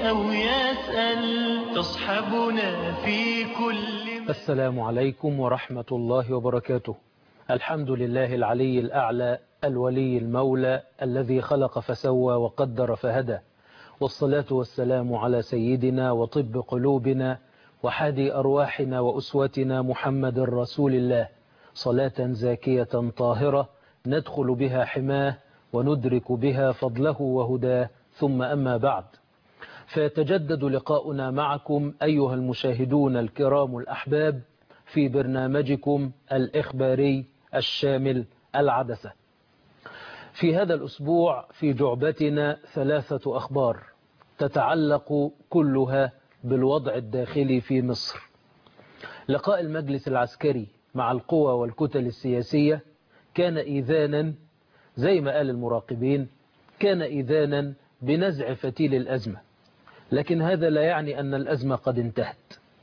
أو يسأل تصحبنا في كل السلام عليكم ورحمة الله وبركاته الحمد لله العلي الأعلى الولي المولى الذي خلق فسوى وقدر فهدى والصلاة والسلام على سيدنا وطب قلوبنا وحادي أرواحنا وأسوتنا محمد رسول الله صلاة زاكية طاهرة ندخل بها حماه وندرك بها فضله وهداه ثم أما بعد فيتجدد لقاؤنا معكم أيها المشاهدون الكرام الأحباب في برنامجكم الإخباري الشامل العدسة في هذا الأسبوع في جعبتنا ثلاثة أخبار تتعلق كلها بالوضع الداخلي في مصر لقاء المجلس العسكري مع القوى والكتل السياسية كان إذانا زي ما قال المراقبين كان إذانا بنزع فتيل الأزمة لكن هذا لا يعني أن الأزمة قد انتهت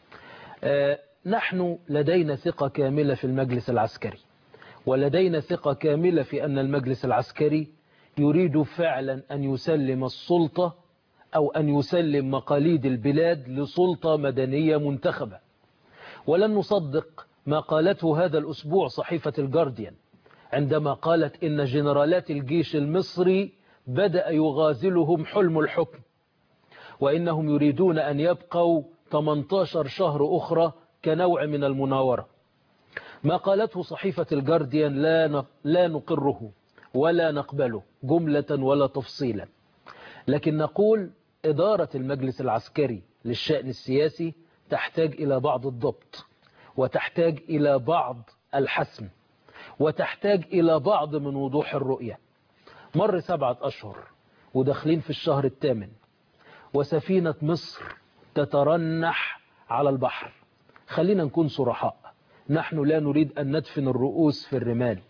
آه نحن لدينا ثقة كاملة في المجلس العسكري ولدينا ثقة كاملة في أن المجلس العسكري يريد فعلا أن يسلم السلطة أو أن يسلم مقاليد البلاد لسلطة مدنية منتخبة ولن نصدق ما قالته هذا الأسبوع صحيفة الجارديان عندما قالت إن جنرالات الجيش المصري بدأ يغازلهم حلم الحكم وإنهم يريدون أن يبقوا 18 شهر أخرى كنوع من المناورة ما قالته صحيفة الجارديان لا لا نقره ولا نقبله جملة ولا تفصيلا لكن نقول إدارة المجلس العسكري للشأن السياسي تحتاج إلى بعض الضبط وتحتاج إلى بعض الحسم وتحتاج إلى بعض من وضوح الرؤية مر سبعة أشهر وداخلين في الشهر الثامن وسفينة مصر تترنح على البحر خلينا نكون صرحاء نحن لا نريد أن ندفن الرؤوس في الرمال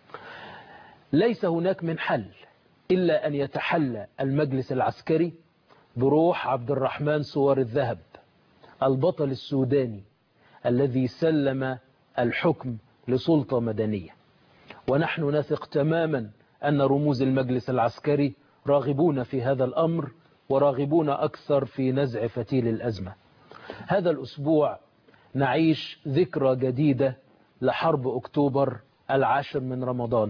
ليس هناك من حل إلا أن يتحلى المجلس العسكري بروح عبد الرحمن سوار الذهب البطل السوداني الذي سلم الحكم لسلطة مدنية ونحن نثق تماما أن رموز المجلس العسكري راغبون في هذا الأمر وراغبون أكثر في نزع فتيل الأزمة هذا الأسبوع نعيش ذكرى جديدة لحرب أكتوبر العاشر من رمضان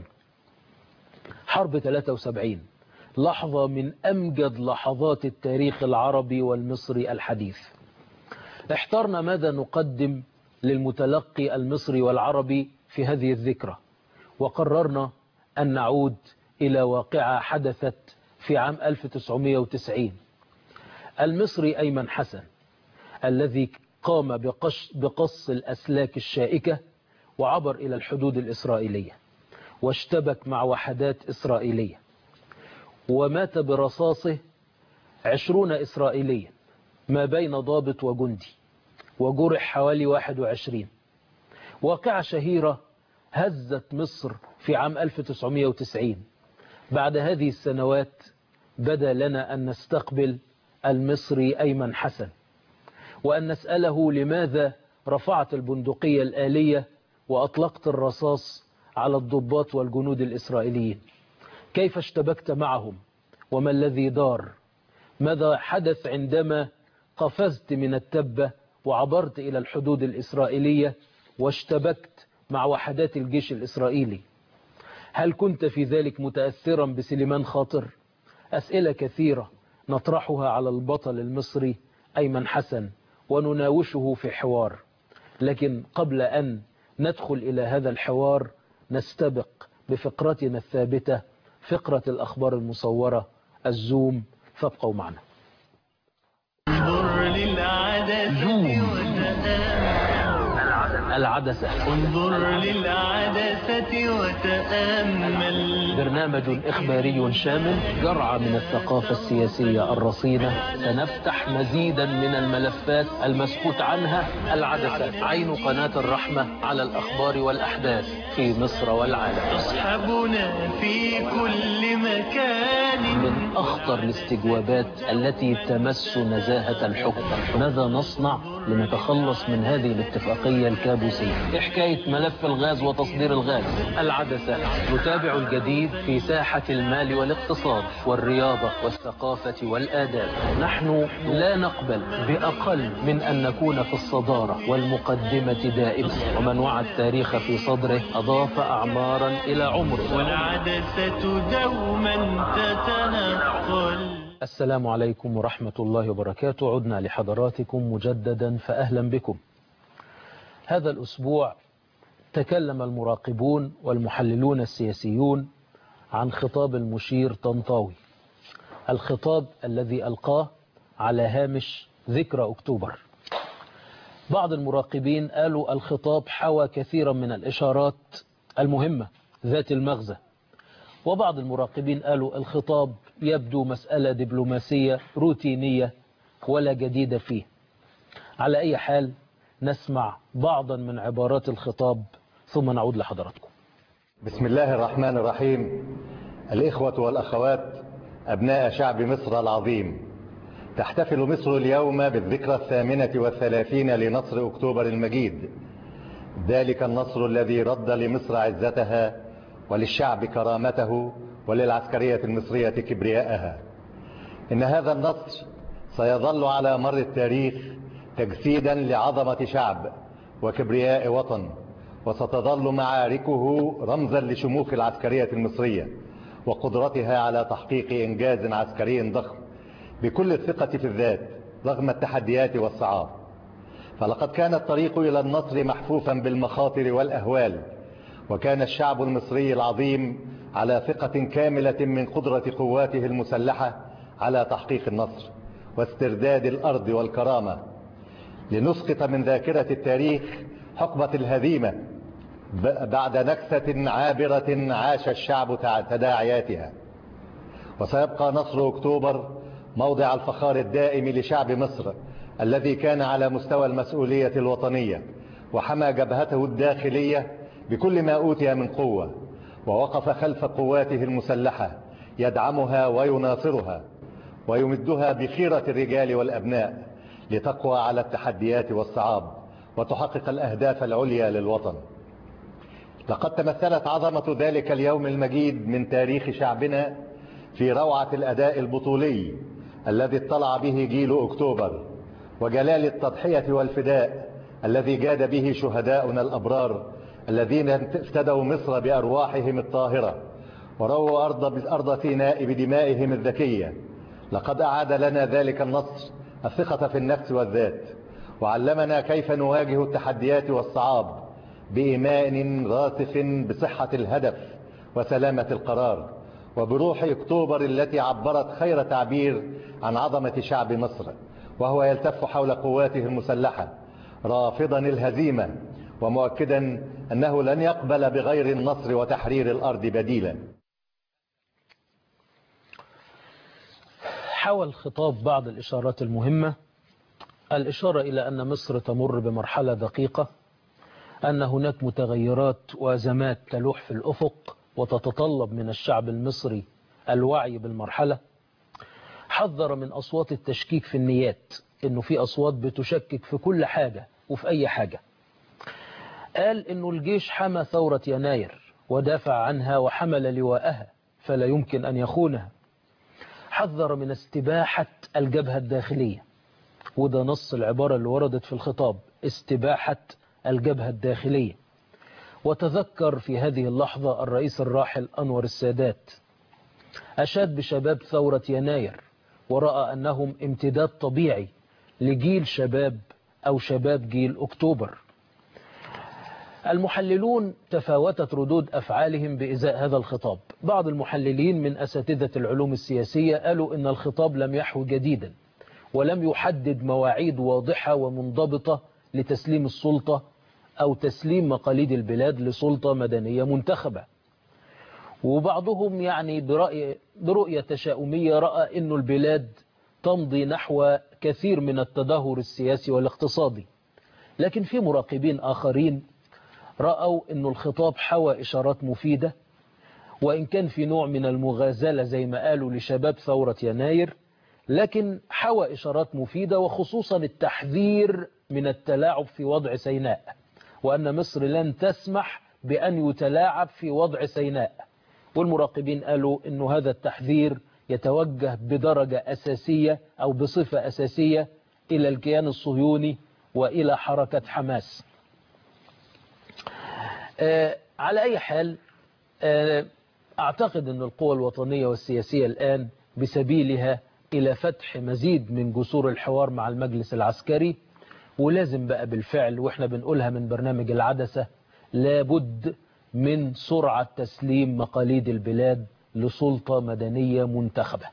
حرب 73 لحظة من أمجد لحظات التاريخ العربي والمصري الحديث احترنا ماذا نقدم للمتلقي المصري والعربي في هذه الذكرى وقررنا أن نعود إلى واقعة حدثت في عام 1990 المصري أيمن حسن الذي قام بقش بقص الأسلاك الشائكة وعبر إلى الحدود الإسرائيلية واشتبك مع وحدات إسرائيلية ومات برصاصه عشرون إسرائيليا ما بين ضابط وجندي وجرح حوالي 21 واقعة شهيرة هزت مصر في عام 1990 بعد هذه السنوات بدا لنا أن نستقبل المصري أيمن حسن وأن نسأله لماذا رفعت البندقية الآلية وأطلقت الرصاص على الضباط والجنود الإسرائيليين كيف اشتبكت معهم وما الذي دار ماذا حدث عندما قفزت من التبة وعبرت إلى الحدود الإسرائيلية واشتبكت مع وحدات الجيش الإسرائيلي هل كنت في ذلك متأثرا بسليمان خاطر أسئلة كثيرة نطرحها على البطل المصري أيمن حسن ونناوشه في حوار لكن قبل أن ندخل إلى هذا الحوار نستبق بفقرتنا الثابتة فقرة الأخبار المصورة الزوم فابقوا معنا انظر للعدسة وتأمل العدسة انظر للعدسة وتأمل برنامج إخباري شامل جرعة من الثقافة السياسية الرصينة سنفتح مزيدا من الملفات المسكوت عنها العدسة عين قناة الرحمة على الأخبار والأحداث في مصر والعالم تصحبنا في كل مكان من أخطر الاستجوابات التي تمس نزاهة الحكم ماذا نصنع لنتخلص من هذه الاتفاقية الكابوسية القادسية إيه حكاية ملف الغاز وتصدير الغاز العدسة نتابع الجديد في ساحة المال والاقتصاد والرياضة والثقافة والآداب نحن لا نقبل بأقل من أن نكون في الصدارة والمقدمة دائما ومن وعى التاريخ في صدره أضاف أعمارا إلى عمره والعدسة دوما تتنقل السلام عليكم ورحمة الله وبركاته عدنا لحضراتكم مجددا فأهلا بكم هذا الأسبوع تكلم المراقبون والمحللون السياسيون عن خطاب المشير طنطاوي الخطاب الذي ألقاه على هامش ذكرى أكتوبر بعض المراقبين قالوا الخطاب حوى كثيرا من الإشارات المهمة ذات المغزى وبعض المراقبين قالوا الخطاب يبدو مسألة دبلوماسية روتينية ولا جديد فيه على أي حال نسمع بعضا من عبارات الخطاب ثم نعود لحضراتكم بسم الله الرحمن الرحيم الإخوة والأخوات أبناء شعب مصر العظيم تحتفل مصر اليوم بالذكرى الثامنة والثلاثين لنصر أكتوبر المجيد ذلك النصر الذي رد لمصر عزتها وللشعب كرامته وللعسكرية المصرية كبرياءها إن هذا النصر سيظل على مر التاريخ تجسيدا لعظمة شعب وكبرياء وطن وستظل معاركه رمزا لشموخ العسكرية المصرية وقدرتها على تحقيق إنجاز عسكري ضخم بكل الثقة في الذات رغم التحديات والصعاب فلقد كان الطريق إلى النصر محفوفا بالمخاطر والأهوال وكان الشعب المصري العظيم على ثقة كاملة من قدرة قواته المسلحة على تحقيق النصر واسترداد الأرض والكرامة لنسقط من ذاكرة التاريخ حقبة الهزيمة بعد نكسة عابرة عاش الشعب تداعياتها وسيبقى نصر أكتوبر موضع الفخار الدائم لشعب مصر الذي كان على مستوى المسؤولية الوطنية وحمى جبهته الداخلية بكل ما أوتي من قوة ووقف خلف قواته المسلحة يدعمها ويناصرها ويمدها بخيرة الرجال والأبناء لتقوى على التحديات والصعاب وتحقق الأهداف العليا للوطن لقد تمثلت عظمة ذلك اليوم المجيد من تاريخ شعبنا في روعة الأداء البطولي الذي اطلع به جيل أكتوبر وجلال التضحية والفداء الذي جاد به شهداؤنا الأبرار الذين افتدوا مصر بأرواحهم الطاهرة ورووا أرض, أرض سيناء بدمائهم الذكية لقد أعاد لنا ذلك النصر الثقة في النفس والذات وعلمنا كيف نواجه التحديات والصعاب بإيمان راسخ بصحة الهدف وسلامة القرار وبروح أكتوبر التي عبرت خير تعبير عن عظمة شعب مصر وهو يلتف حول قواته المسلحة رافضا الهزيمة ومؤكدا أنه لن يقبل بغير النصر وتحرير الأرض بديلا حوى الخطاب بعض الإشارات المهمة الإشارة إلى أن مصر تمر بمرحلة دقيقة أن هناك متغيرات وأزمات تلوح في الأفق وتتطلب من الشعب المصري الوعي بالمرحلة حذر من أصوات التشكيك في النيات إنه في أصوات بتشكك في كل حاجة وفي أي حاجة قال إنه الجيش حمى ثورة يناير ودافع عنها وحمل لواءها فلا يمكن أن يخونها حذر من استباحة الجبهة الداخلية وده نص العبارة اللي وردت في الخطاب استباحة الجبهة الداخلية وتذكر في هذه اللحظة الرئيس الراحل أنور السادات أشاد بشباب ثورة يناير ورأى أنهم امتداد طبيعي لجيل شباب أو شباب جيل أكتوبر المحللون تفاوتت ردود أفعالهم بإزاء هذا الخطاب بعض المحللين من أساتذة العلوم السياسية قالوا إن الخطاب لم يحو جديدا ولم يحدد مواعيد واضحة ومنضبطة لتسليم السلطة أو تسليم مقاليد البلاد لسلطة مدنية منتخبة وبعضهم يعني برأي برؤية تشاؤمية رأى أن البلاد تمضي نحو كثير من التدهور السياسي والاقتصادي لكن في مراقبين آخرين رأوا أن الخطاب حوى إشارات مفيدة وإن كان في نوع من المغازلة زي ما قالوا لشباب ثورة يناير لكن حوى إشارات مفيدة وخصوصا التحذير من التلاعب في وضع سيناء وأن مصر لن تسمح بأن يتلاعب في وضع سيناء والمراقبين قالوا أن هذا التحذير يتوجه بدرجة أساسية أو بصفة أساسية إلى الكيان الصهيوني وإلى حركة حماس آه على أي حال آه أعتقد أن القوى الوطنية والسياسية الآن بسبيلها إلى فتح مزيد من جسور الحوار مع المجلس العسكري ولازم بقى بالفعل وإحنا بنقولها من برنامج العدسة لابد من سرعة تسليم مقاليد البلاد لسلطة مدنية منتخبة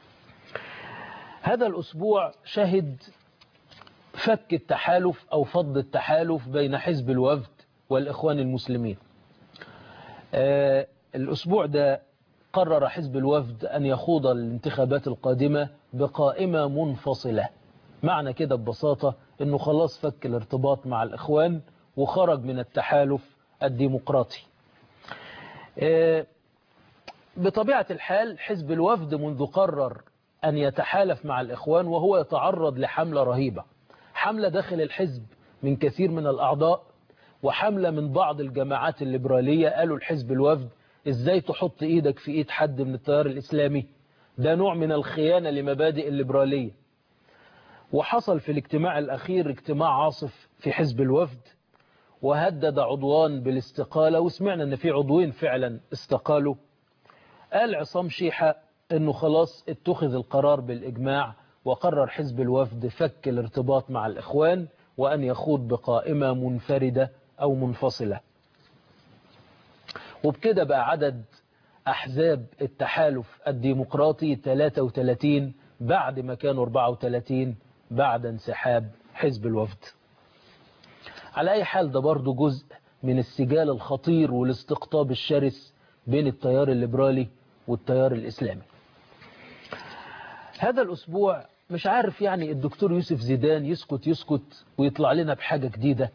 هذا الأسبوع شهد فك التحالف أو فض التحالف بين حزب الوفد والإخوان المسلمين آه الأسبوع ده قرر حزب الوفد أن يخوض الانتخابات القادمة بقائمة منفصلة معنى كده ببساطة أنه خلاص فك الارتباط مع الإخوان وخرج من التحالف الديمقراطي آه بطبيعة الحال حزب الوفد منذ قرر أن يتحالف مع الإخوان وهو يتعرض لحملة رهيبة حملة داخل الحزب من كثير من الأعضاء وحملة من بعض الجماعات الليبرالية قالوا الحزب الوفد ازاي تحط ايدك في ايد حد من التيار الاسلامي ده نوع من الخيانة لمبادئ الليبرالية وحصل في الاجتماع الاخير اجتماع عاصف في حزب الوفد وهدد عضوان بالاستقالة وسمعنا ان في عضوين فعلا استقالوا قال عصام شيحة انه خلاص اتخذ القرار بالاجماع وقرر حزب الوفد فك الارتباط مع الاخوان وان يخوض بقائمة منفردة او منفصلة وبكده بقى عدد أحزاب التحالف الديمقراطي 33 بعد ما كانوا 34 بعد انسحاب حزب الوفد على أي حال ده برضو جزء من السجال الخطير والاستقطاب الشرس بين التيار الليبرالي والتيار الإسلامي هذا الأسبوع مش عارف يعني الدكتور يوسف زيدان يسكت يسكت ويطلع لنا بحاجة جديدة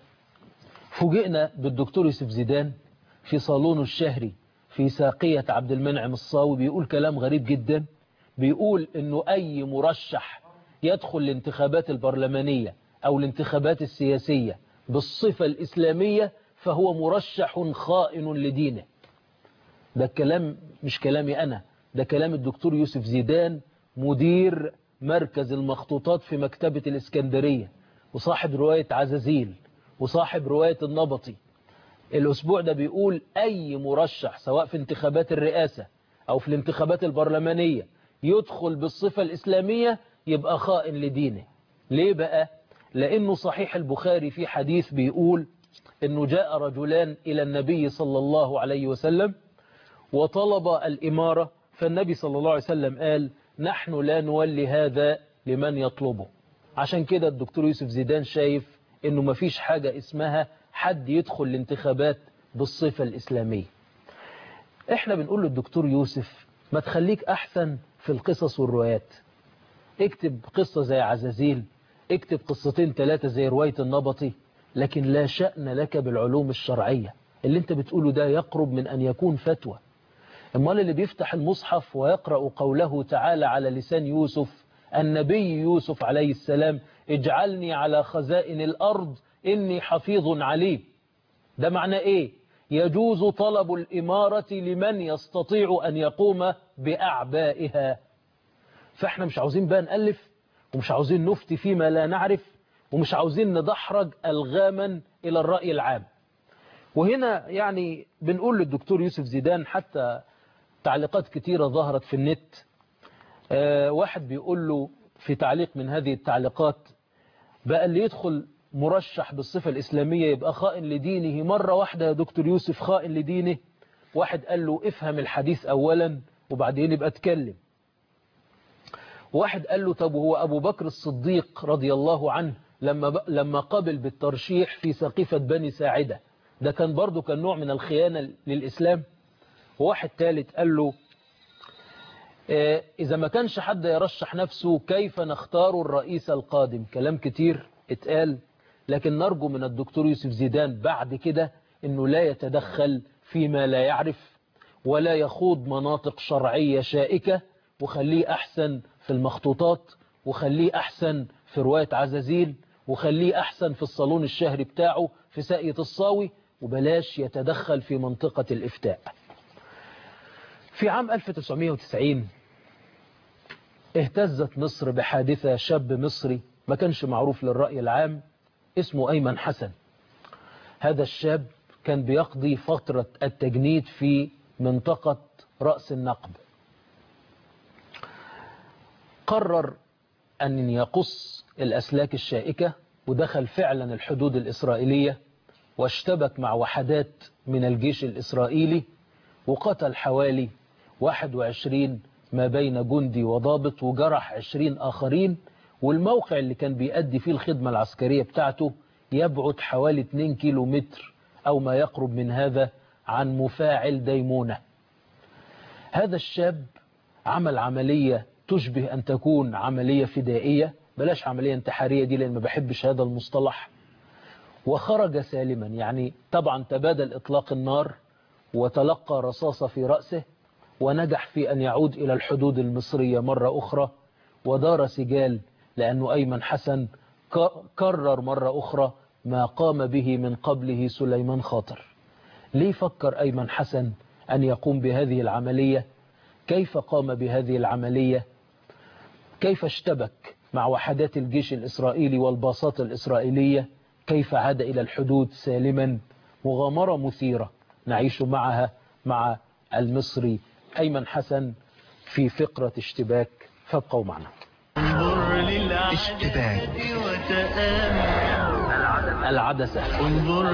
فوجئنا بالدكتور يوسف زيدان في صالونه الشهري في ساقية عبد المنعم الصاوي بيقول كلام غريب جدا بيقول انه اي مرشح يدخل الانتخابات البرلمانية او الانتخابات السياسية بالصفة الاسلامية فهو مرشح خائن لدينه ده الكلام مش كلامي انا ده كلام الدكتور يوسف زيدان مدير مركز المخطوطات في مكتبة الاسكندرية وصاحب رواية عزازيل وصاحب رواية النبطي الأسبوع ده بيقول أي مرشح سواء في انتخابات الرئاسة أو في الانتخابات البرلمانية يدخل بالصفة الإسلامية يبقى خائن لدينه ليه بقى؟ لأنه صحيح البخاري في حديث بيقول أنه جاء رجلان إلى النبي صلى الله عليه وسلم وطلب الإمارة فالنبي صلى الله عليه وسلم قال نحن لا نولي هذا لمن يطلبه عشان كده الدكتور يوسف زيدان شايف أنه مفيش حاجة اسمها حد يدخل الانتخابات بالصفة الإسلامية احنا بنقول للدكتور يوسف ما تخليك أحسن في القصص والروايات اكتب قصة زي عزازيل اكتب قصتين ثلاثة زي رواية النبطي لكن لا شأن لك بالعلوم الشرعية اللي انت بتقوله ده يقرب من أن يكون فتوى امال اللي بيفتح المصحف ويقرأ قوله تعالى على لسان يوسف النبي يوسف عليه السلام اجعلني على خزائن الأرض إني حفيظ عليم ده معنى إيه يجوز طلب الإمارة لمن يستطيع أن يقوم بأعبائها فإحنا مش عاوزين بقى نألف ومش عاوزين نفتي فيما لا نعرف ومش عاوزين ندحرج ألغاما إلى الرأي العام وهنا يعني بنقول للدكتور يوسف زيدان حتى تعليقات كتيرة ظهرت في النت آه واحد بيقول له في تعليق من هذه التعليقات بقى اللي يدخل مرشح بالصفة الإسلامية يبقى خائن لدينه مرة واحدة يا دكتور يوسف خائن لدينه واحد قال له افهم الحديث أولا وبعدين يبقى اتكلم واحد قال له طب هو أبو بكر الصديق رضي الله عنه لما, ب... لما قبل بالترشيح في سقيفة بني ساعدة ده كان برضو كان نوع من الخيانة للإسلام وواحد ثالث قال له اه إذا ما كانش حد يرشح نفسه كيف نختار الرئيس القادم كلام كتير اتقال لكن نرجو من الدكتور يوسف زيدان بعد كده انه لا يتدخل فيما لا يعرف ولا يخوض مناطق شرعية شائكة وخليه أحسن في المخطوطات وخليه أحسن في رواية عزازيل وخليه أحسن في الصالون الشهري بتاعه في ساقية الصاوي وبلاش يتدخل في منطقة الإفتاء في عام 1990 اهتزت مصر بحادثة شاب مصري ما كانش معروف للرأي العام اسمه أيمن حسن هذا الشاب كان بيقضي فترة التجنيد في منطقة رأس النقب قرر أن يقص الأسلاك الشائكة ودخل فعلا الحدود الإسرائيلية واشتبك مع وحدات من الجيش الإسرائيلي وقتل حوالي 21 ما بين جندي وضابط وجرح 20 آخرين والموقع اللي كان بيأدي فيه الخدمة العسكرية بتاعته يبعد حوالي 2 كيلو متر أو ما يقرب من هذا عن مفاعل ديمونة هذا الشاب عمل عملية تشبه أن تكون عملية فدائية بلاش عملية انتحارية دي لأن ما بحبش هذا المصطلح وخرج سالما يعني طبعا تبادل إطلاق النار وتلقى رصاصة في رأسه ونجح في أن يعود إلى الحدود المصرية مرة أخرى ودار سجال لأنه أيمن حسن كرر مرة أخرى ما قام به من قبله سليمان خاطر ليه فكر أيمن حسن أن يقوم بهذه العملية كيف قام بهذه العملية كيف اشتبك مع وحدات الجيش الإسرائيلي والباصات الإسرائيلية كيف عاد إلى الحدود سالما مغامرة مثيرة نعيش معها مع المصري أيمن حسن في فقرة اشتباك فابقوا معنا انظر للعدسة اشتباك. وتأمل العدسة انظر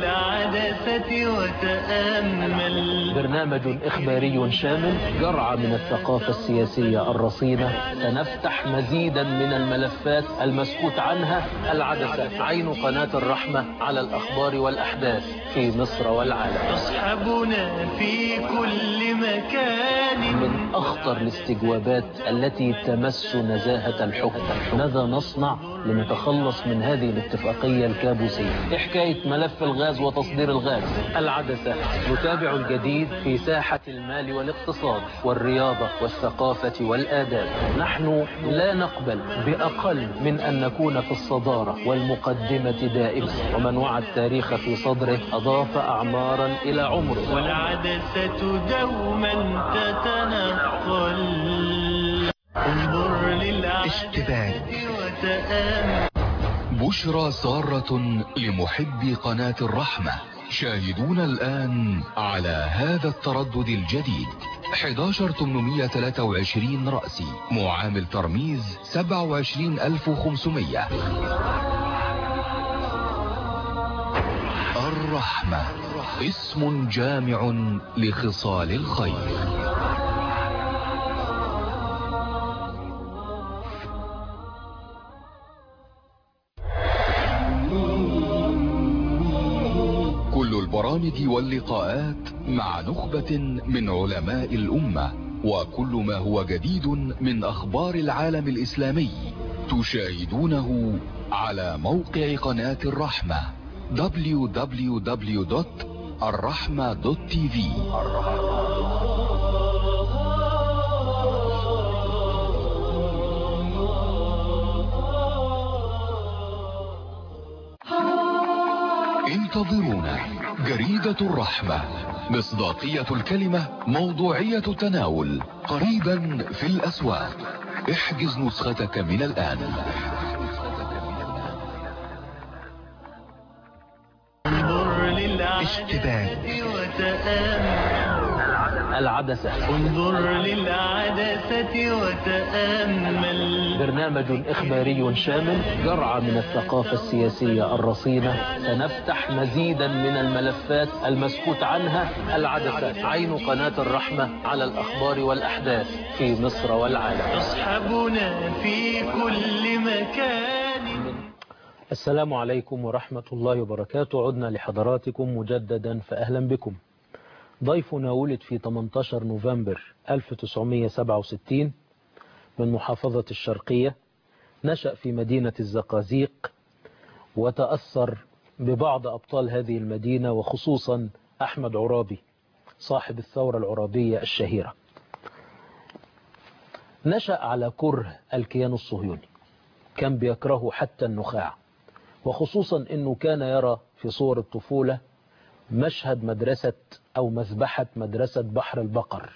للعدسة وتأمل برنامج إخباري شامل جرعة من الثقافة السياسية الرصينة سنفتح مزيدا من الملفات المسكوت عنها العدسة عين قناة الرحمة على الأخبار والأحداث في مصر والعالم تصحبنا في كل مكان من أخطر الاستجوابات التي تمس نزاهة الحكم ماذا نصنع لنتخلص من هذه الاتفاقية الكابوسية إيه حكاية ملف الغاز وتصدير الغاز العدسة نتابع الجديد في ساحة المال والاقتصاد والرياضة والثقافة والآداب نحن لا نقبل بأقل من أن نكون في الصدارة والمقدمة دائما ومن وعى التاريخ في صدره أضاف أعمارا إلى عمره والعدسة دوما تتنقل انظر للعدسة اشتباك. وتأمل بشرى سارة لمحبي قناة الرحمة شاهدون الآن على هذا التردد الجديد 11823 رأسي معامل ترميز 27500 الرحمة اسم جامع لخصال الخير كل البرامج واللقاءات مع نخبة من علماء الأمة وكل ما هو جديد من أخبار العالم الإسلامي تشاهدونه على موقع قناة الرحمة www.الرحمة.tv انتظرونا جريدة الرحمة مصداقية الكلمة موضوعية التناول قريبا في الأسواق احجز نسختك من الآن انظر للعدسة اشتباك. وتأمل العدسة انظر للعدسة وتأمل برنامج إخباري شامل جرعة من الثقافة السياسية الرصينة سنفتح مزيدا من الملفات المسكوت عنها العدسة عين قناة الرحمة على الأخبار والأحداث في مصر والعالم تصحبنا في كل مكان السلام عليكم ورحمة الله وبركاته عدنا لحضراتكم مجددا فأهلا بكم ضيفنا ولد في 18 نوفمبر 1967 من محافظة الشرقية نشأ في مدينة الزقازيق وتأثر ببعض أبطال هذه المدينة وخصوصا أحمد عرابي صاحب الثورة العرابية الشهيرة نشأ على كره الكيان الصهيوني كان بيكرهه حتى النخاع وخصوصا أنه كان يرى في صور الطفولة مشهد مدرسة أو مذبحة مدرسة بحر البقر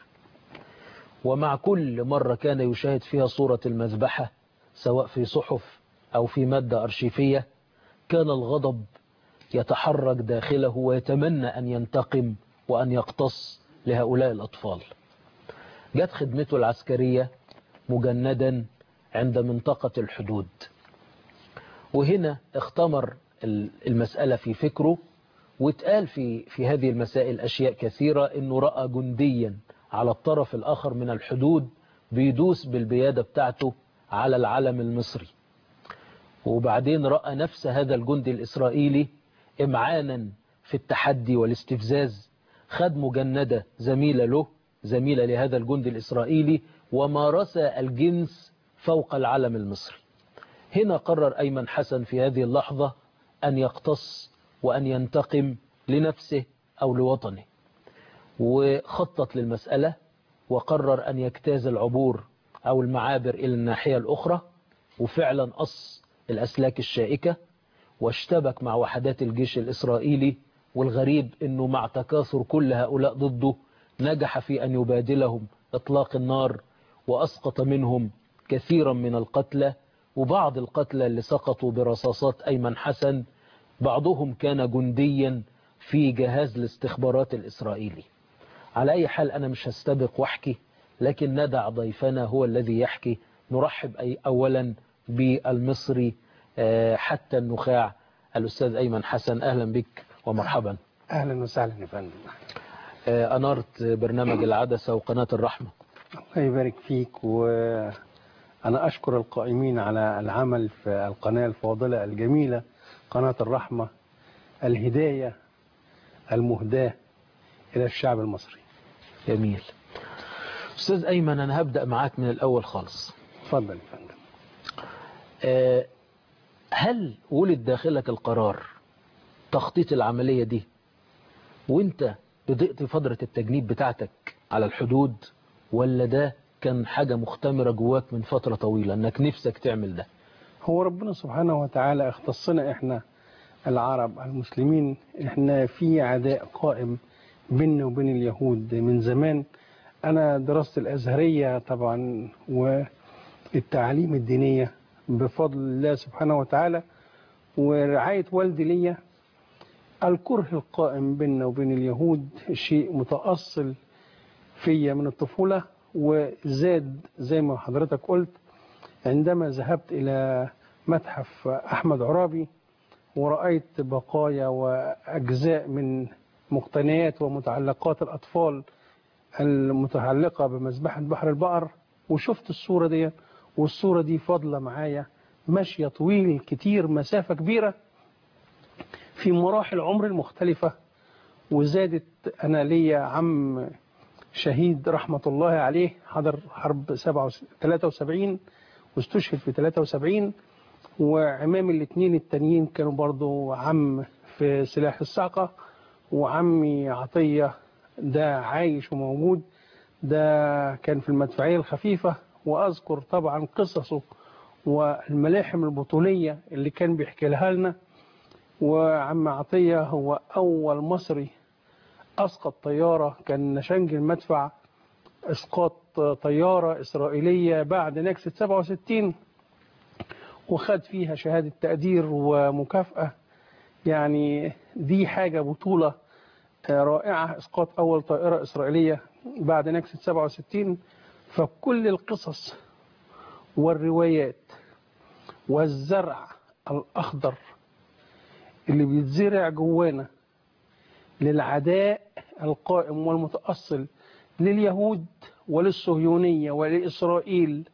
ومع كل مرة كان يشاهد فيها صورة المذبحة سواء في صحف أو في مادة أرشيفية كان الغضب يتحرك داخله ويتمنى أن ينتقم وأن يقتص لهؤلاء الأطفال جت خدمته العسكرية مجندا عند منطقة الحدود وهنا اختمر المسألة في فكره واتقال في, في هذه المسائل أشياء كثيرة أنه رأى جنديا على الطرف الآخر من الحدود بيدوس بالبيادة بتاعته على العلم المصري وبعدين رأى نفس هذا الجندي الإسرائيلي إمعانا في التحدي والاستفزاز خد مجندة زميلة له زميلة لهذا الجندي الإسرائيلي ومارس الجنس فوق العلم المصري هنا قرر أيمن حسن في هذه اللحظة أن يقتص وأن ينتقم لنفسه أو لوطنه وخطط للمسألة وقرر أن يجتاز العبور أو المعابر إلى الناحية الأخرى وفعلا قص الأسلاك الشائكة واشتبك مع وحدات الجيش الإسرائيلي والغريب أنه مع تكاثر كل هؤلاء ضده نجح في أن يبادلهم إطلاق النار وأسقط منهم كثيرا من القتلى وبعض القتلى اللي سقطوا برصاصات أيمن حسن بعضهم كان جنديا في جهاز الاستخبارات الإسرائيلي على أي حال أنا مش هستبق واحكي لكن ندع ضيفنا هو الذي يحكي نرحب أي أولا بالمصري حتى النخاع الأستاذ أيمن حسن أهلا بك ومرحبا أهلا وسهلا يا فندم أنارت برنامج العدسة وقناة الرحمة الله يبارك فيك وأنا أشكر القائمين على العمل في القناة الفاضلة الجميلة قناة الرحمة الهداية المهداة إلى الشعب المصري جميل أستاذ أيمن أنا هبدأ معاك من الأول خالص تفضل يا فندم أه هل ولد داخلك القرار تخطيط العملية دي وانت بدأت فترة التجنيد بتاعتك على الحدود ولا ده كان حاجة مختمرة جواك من فترة طويلة انك نفسك تعمل ده هو ربنا سبحانه وتعالى اختصنا احنا العرب المسلمين احنا في عداء قائم بيننا وبين اليهود من زمان انا درست الازهرية طبعا والتعليم الدينية بفضل الله سبحانه وتعالى ورعاية والدي ليا الكره القائم بيننا وبين اليهود شيء متأصل فيا من الطفولة وزاد زي ما حضرتك قلت عندما ذهبت إلى متحف أحمد عرابي ورأيت بقايا وأجزاء من مقتنيات ومتعلقات الأطفال المتعلقة بمذبحة بحر البقر وشفت الصورة دي والصورة دي فاضلة معايا ماشية طويل كتير مسافة كبيرة في مراحل عمر المختلفة وزادت أنا ليا عم شهيد رحمة الله عليه حضر حرب 73 واستشهد في 73 وعمام الاثنين التانيين كانوا برضو عم في سلاح الصعقة وعمي عطية ده عايش وموجود ده كان في المدفعية الخفيفة وأذكر طبعا قصصه والملاحم البطولية اللي كان بيحكي لها لنا وعم عطية هو أول مصري أسقط طيارة كان نشنج المدفع إسقاط طيارة إسرائيلية بعد نكسة 67 وخد فيها شهادة تقدير ومكافأة يعني دي حاجة بطولة رائعة إسقاط أول طائرة إسرائيلية بعد نكسة 67 فكل القصص والروايات والزرع الأخضر اللي بيتزرع جوانا للعداء القائم والمتأصل لليهود وللصهيونية ولإسرائيل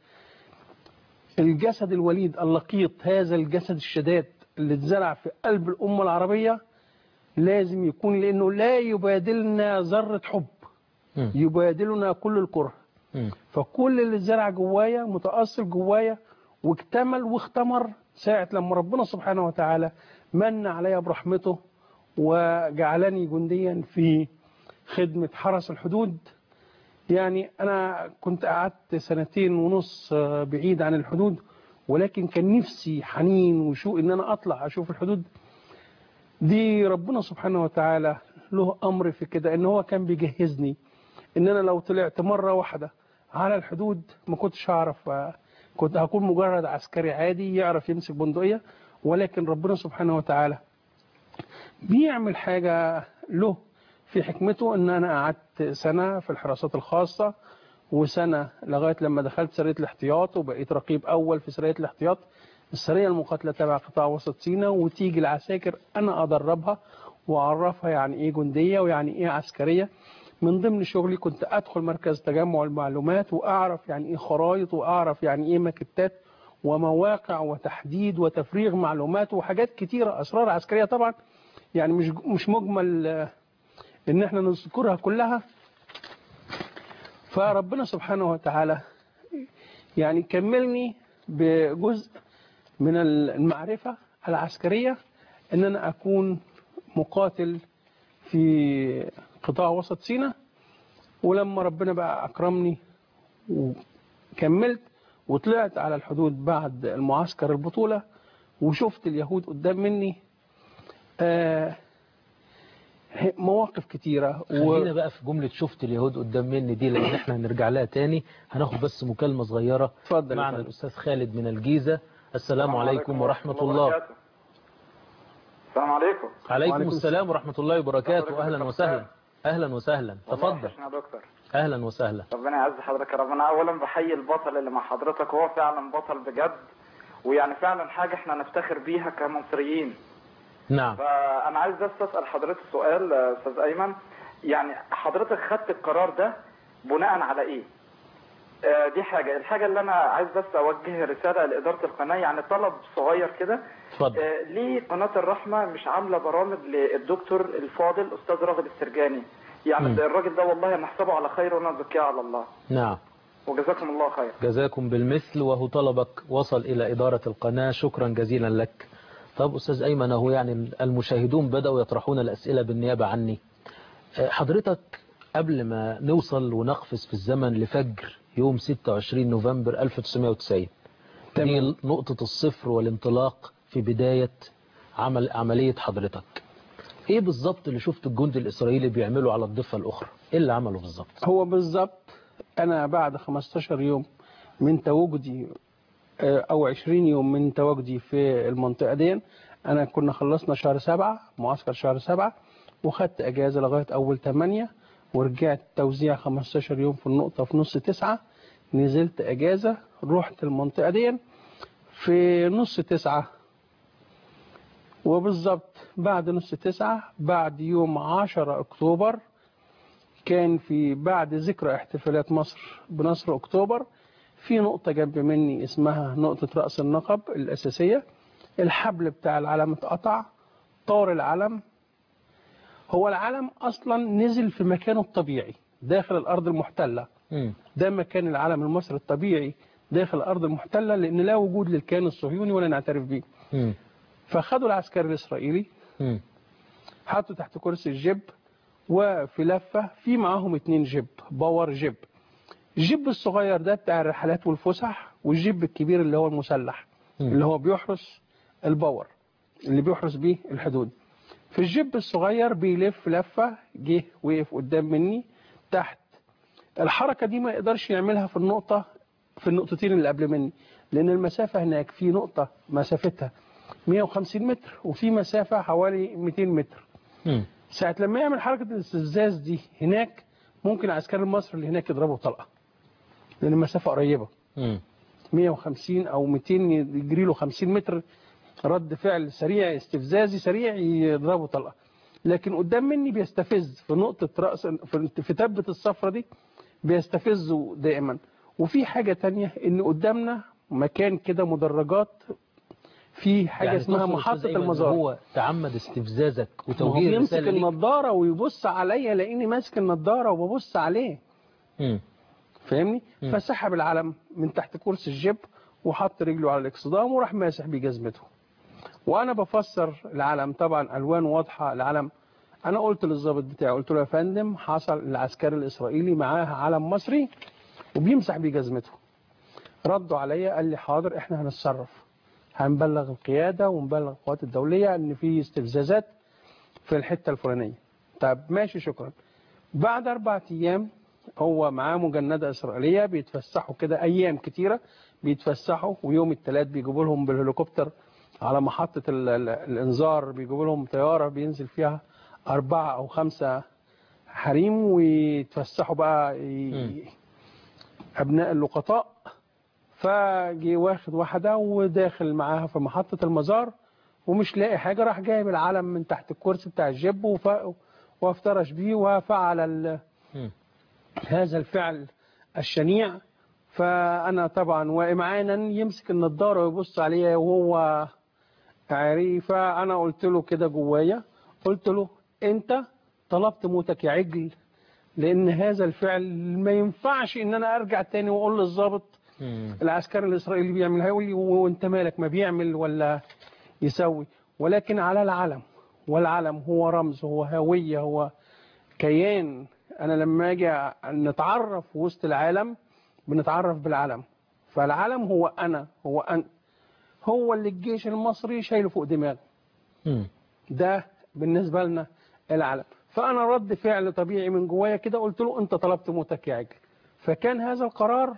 الجسد الوليد اللقيط هذا الجسد الشداد اللي اتزرع في قلب الأمة العربية لازم يكون لأنه لا يبادلنا ذرة حب يبادلنا كل الكره فكل اللي اتزرع جوايا متأصل جوايا واكتمل واختمر ساعة لما ربنا سبحانه وتعالى من علي برحمته وجعلني جنديا في خدمة حرس الحدود يعني أنا كنت قعدت سنتين ونص بعيد عن الحدود ولكن كان نفسي حنين وشوق ان انا اطلع اشوف الحدود دي ربنا سبحانه وتعالى له امر في كده ان هو كان بيجهزني ان انا لو طلعت مره واحده على الحدود ما كنتش هعرف آه، كنت هكون مجرد عسكري عادي يعرف يمسك بندقيه ولكن ربنا سبحانه وتعالى بيعمل حاجه له في حكمته ان انا قعدت سنه في الحراسات الخاصه وسنه لغايه لما دخلت سريه الاحتياط وبقيت رقيب اول في سريه الاحتياط السريه المقاتله تبع قطاع وسط سيناء وتيجي العساكر انا ادربها واعرفها يعني ايه جنديه ويعني ايه عسكريه من ضمن شغلي كنت ادخل مركز تجمع المعلومات واعرف يعني ايه خرائط واعرف يعني ايه ماكتات ومواقع وتحديد وتفريغ معلومات وحاجات كتيره اسرار عسكريه طبعا يعني مش مش مجمل آه، ان احنا نذكرها كلها فربنا سبحانه وتعالى يعني كملني بجزء من المعرفة العسكرية ان انا اكون مقاتل في قطاع وسط سيناء ولما ربنا بقى اكرمني وكملت وطلعت على الحدود بعد المعسكر البطولة وشفت اليهود قدام مني آه مواقف كتيرة خلينا بقى في جملة شفت اليهود قدام مني دي لأن احنا هنرجع لها تاني هناخد بس مكالمة صغيرة اتفضل يا معنا فندم. الأستاذ خالد من الجيزة السلام عليكم ورحمة الله وبركاته. السلام عليكم عليكم وعليكم السلام ورحمة الله وبركاته حضرتك أهلا يا وسهلا دكتور. أهلا وسهلا والله تفضل وحشنا يا دكتور أهلا وسهلا ربنا يعز حضرتك يا رب انا اولا بحيي البطل اللي مع حضرتك هو فعلا بطل بجد ويعني فعلا حاجه احنا نفتخر بيها كمصريين نعم فانا عايز بس اسال حضرتك سؤال آه، استاذ ايمن يعني حضرتك خدت القرار ده بناء على ايه آه، دي حاجه الحاجه اللي انا عايز بس اوجه رساله لاداره القناه يعني طلب صغير كده اتفضل آه، ليه قناة الرحمة مش عاملة برامج للدكتور الفاضل أستاذ راغب السرجاني يعني مم. ده الراجل ده والله نحسبه على خير ونزكيه على الله نعم وجزاكم الله خير جزاكم بالمثل وهو طلبك وصل إلى إدارة القناة شكرا جزيلا لك طب أستاذ أيمن أهو يعني المشاهدون بدأوا يطرحون الأسئلة بالنيابة عني آه، حضرتك قبل ما نوصل ونقفز في الزمن لفجر يوم 26 نوفمبر 1990 دي نقطة الصفر والانطلاق في بداية عمل عملية حضرتك ايه بالظبط اللي شفت الجندي الاسرائيلي بيعمله على الضفة الاخرى ايه اللي عمله بالظبط هو بالظبط انا بعد 15 يوم من تواجدي آه، او 20 يوم من تواجدي في المنطقه دي انا كنا خلصنا شهر سبعة معسكر شهر سبعة وخدت اجازه لغايه اول 8 ورجعت توزيع 15 يوم في النقطه في نص تسعة نزلت اجازه رحت المنطقه دي في نص تسعة وبالظبط بعد نص تسعة بعد يوم 10 اكتوبر كان في بعد ذكرى احتفالات مصر بنصر اكتوبر في نقطة جنب مني اسمها نقطة رأس النقب الأساسية الحبل بتاع العلم اتقطع طار العلم هو العلم أصلا نزل في مكانه الطبيعي داخل الأرض المحتلة مم. ده مكان العلم المصري الطبيعي داخل الأرض المحتلة لأن لا وجود للكيان الصهيوني ولا نعترف به مم. فخدوا العسكري الإسرائيلي مم. حطوا تحت كرسي الجيب وفي لفة في معاهم اتنين جيب باور جيب الجيب الصغير ده بتاع الرحلات والفسح والجيب الكبير اللي هو المسلح مم. اللي هو بيحرس الباور اللي بيحرس بيه الحدود في الجيب الصغير بيلف لفة جه وقف قدام مني تحت الحركة دي ما يقدرش يعملها في النقطة في النقطتين اللي قبل مني لأن المسافة هناك في نقطة مسافتها 150 متر وفي مسافة حوالي 200 متر مم. ساعة لما يعمل حركة الاستفزاز دي هناك ممكن عسكري مصر اللي هناك يضربوا طلقة لأن المسافة قريبة مم. 150 أو 200 يجري له 50 متر رد فعل سريع استفزازي سريع يضربوا طلقة لكن قدام مني بيستفز في نقطة رأس في في تبة الصفرة دي بيستفزوا دائما وفي حاجة تانية إن قدامنا مكان كده مدرجات في حاجة يعني اسمها تقصد محطة أستاذ أيمن إن المزار هو تعمد استفزازك ما هو وتوجيه بيمسك رسالة ليك النضارة ويبص عليا لاني ماسك النضارة وببص عليه مم. فاهمني مم. فسحب العلم من تحت كرسي الجيب وحط رجله على الاكسدام وراح ماسح بيه جزمته وانا بفسر العلم طبعا الوان واضحه العلم انا قلت للضابط بتاعي قلت له يا فندم حصل العسكري الاسرائيلي معاه علم مصري وبيمسح بيه جزمته ردوا عليا قال لي حاضر احنا هنتصرف هنبلغ القيادة ونبلغ القوات الدولية ان في استفزازات في الحتة الفلانية طب ماشي شكرا بعد أربعة أيام هو معاه مجندة إسرائيلية بيتفسحوا كده أيام كتيرة بيتفسحوا ويوم الثلاث بيجيبوا لهم بالهليكوبتر على محطة ال- ال- الإنذار بيجيبوا لهم طيارة بينزل فيها أربعة أو خمسة حريم ويتفسحوا بقى ي- أبناء اللقطاء فجي واخد واحدة وداخل معاها في محطة المزار ومش لاقي حاجة راح جايب العلم من تحت الكرسي بتاع الجيب وف- وافترش بيه وفعل ال- مم. هذا الفعل الشنيع فأنا طبعا وإمعانا يمسك النضارة ويبص عليا وهو عاري فأنا قلت له كده جوايا قلت له أنت طلبت موتك يا عجل لأن هذا الفعل ما ينفعش إن أنا أرجع تاني وأقول للظابط مم. العسكري الإسرائيلي بيعمل هيقول لي وأنت مالك ما بيعمل ولا يسوي ولكن على العلم والعلم هو رمز هو هوية هو كيان أنا لما أجي نتعرف وسط العالم بنتعرف بالعلم فالعلم هو أنا هو أن هو اللي الجيش المصري شايله فوق دماغه مم. ده بالنسبة لنا العلم فأنا رد فعل طبيعي من جوايا كده قلت له أنت طلبت موتك يا عجل فكان هذا القرار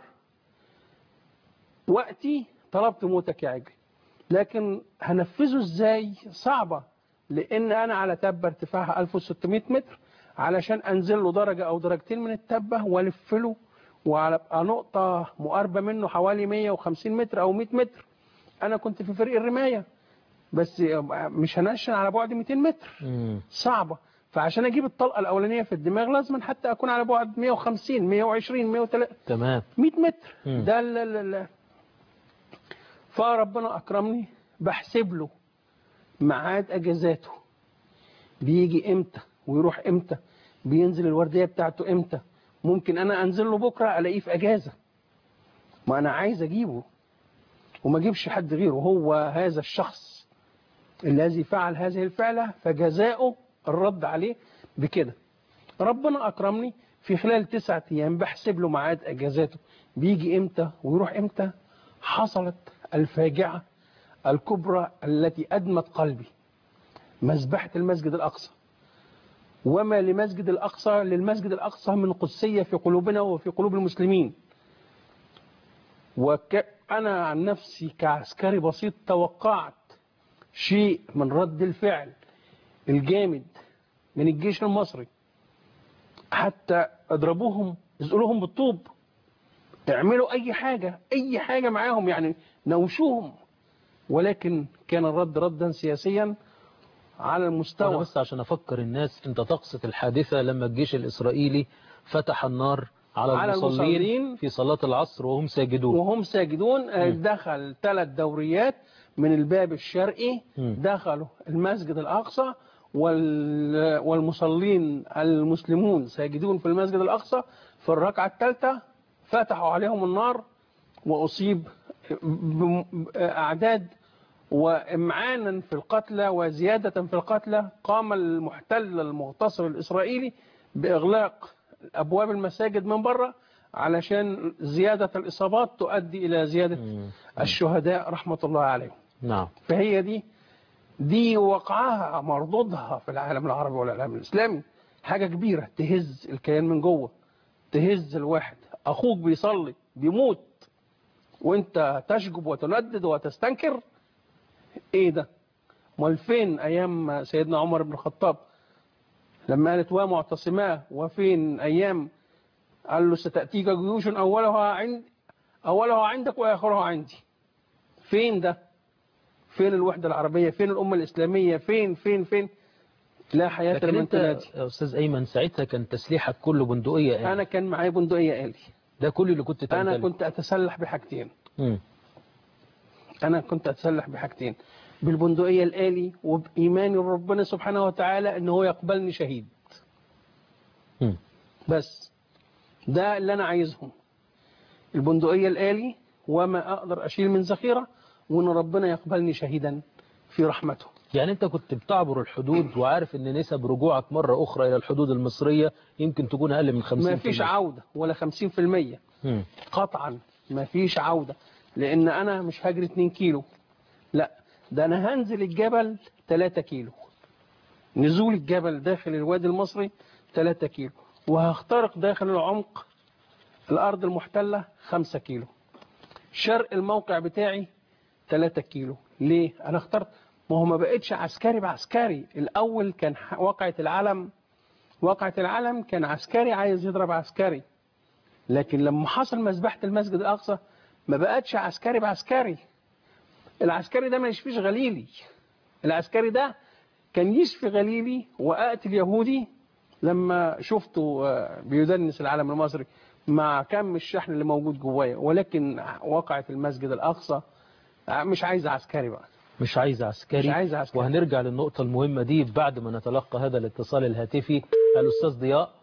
وقتي طلبت موتك يا عجل لكن هنفذه ازاي صعبة لأن أنا على تبة ارتفاعها 1600 متر علشان أنزل له درجة أو درجتين من التبة وألف له وعلى بقى نقطة مقاربة منه حوالي 150 متر أو 100 متر أنا كنت في فريق الرماية بس مش هنشن على بعد 200 متر مم. صعبة فعشان أجيب الطلقة الأولانية في الدماغ لازم حتى أكون على بعد 150 120 130 تمام 100 متر مم. ده ال ال ال فربنا أكرمني بحسب له ميعاد أجازاته بيجي إمتى ويروح إمتى بينزل الوردية بتاعته إمتى ممكن أنا أنزل له بكرة ألاقيه في أجازة ما أنا عايز أجيبه وما أجيبش حد غيره هو هذا الشخص الذي فعل هذه الفعلة فجزاؤه الرد عليه بكده ربنا أكرمني في خلال تسعة أيام بحسب له ميعاد أجازاته بيجي إمتى ويروح إمتى حصلت الفاجعة الكبرى التي أدمت قلبي مذبحة المسجد الأقصى وما لمسجد الأقصى للمسجد الأقصى من قدسية في قلوبنا وفي قلوب المسلمين وأنا عن نفسي كعسكري بسيط توقعت شيء من رد الفعل الجامد من الجيش المصري حتى اضربوهم ازقلوهم بالطوب اعملوا اي حاجة اي حاجة معاهم يعني نوشوهم ولكن كان الرد ردا سياسيا على أنا المستوى بس عشان أفكر الناس أنت تقصد الحادثة لما الجيش الإسرائيلي فتح النار على, على المصلين المصلين في صلاة العصر وهم ساجدون وهم ساجدون آه، مم. دخل ثلاث دوريات من الباب الشرقي مم. دخلوا المسجد الأقصى وال- والمصلين المسلمون ساجدون في المسجد الأقصى في الركعة الثالثة فتحوا عليهم النار وأصيب بم- أعداد وإمعانا في القتلى وزيادة في القتلى قام المحتل المغتصب الإسرائيلي بإغلاق أبواب المساجد من بره علشان زيادة الإصابات تؤدي إلى زيادة مم. الشهداء رحمة الله عليهم نعم فهي دي دي وقعها مردودها في العالم العربي والعالم الإسلامي حاجة كبيرة تهز الكيان من جوه تهز الواحد أخوك بيصلي بيموت وانت تشجب وتندد وتستنكر ايه ده امال فين ايام سيدنا عمر بن الخطاب لما قالت ومعتصماه وفين ايام قال له ستأتيك جيوش أولها عند أولها عندك وآخرها عندي فين ده فين الوحدة العربية فين الأمة الإسلامية فين فين فين لا حياة لكن لمن أنت تنادي يا أستاذ أيمن ساعتها كان تسليحك كله بندقية يعني أنا كان معايا بندقية آلي ده كل اللي كنت أنا تمتلكه. كنت أتسلح بحاجتين مم. أنا كنت أتسلح بحاجتين بالبندقية الآلي وبإيماني ربنا سبحانه وتعالى إن هو يقبلني شهيد مم. بس ده اللي أنا عايزهم البندقية الآلي وما أقدر أشيل من ذخيرة وإن ربنا يقبلني شهيدا في رحمته يعني أنت كنت بتعبر الحدود وعارف أن نسب رجوعك مرة أخرى إلى الحدود المصرية يمكن تكون أقل من 50% ما فيش عودة ولا خمسين في المية مم. قطعا مفيش عودة لان انا مش هجري 2 كيلو لا ده انا هنزل الجبل 3 كيلو نزول الجبل داخل الوادي المصري 3 كيلو وهخترق داخل العمق الارض المحتلة 5 كيلو شرق الموقع بتاعي 3 كيلو ليه انا اخترت ما هو ما بقتش عسكري بعسكري الاول كان ح- واقعة العلم واقعة العلم كان عسكري عايز يضرب عسكري لكن لما حصل مذبحة المسجد الأقصى ما بقتش عسكري بعسكري العسكري ده ما يشفيش غليلي العسكري ده كان يشفي غليلي وقتل يهودي لما شفته آه، بيدنس العلم المصري مع كم الشحن اللي موجود جوايا ولكن وقعت المسجد الأقصى آه، مش عايز عسكري بقى مش عايز عسكري مش عايز عسكري. وهنرجع للنقطة المهمة دي بعد ما نتلقى هذا الاتصال الهاتفي الأستاذ ضياء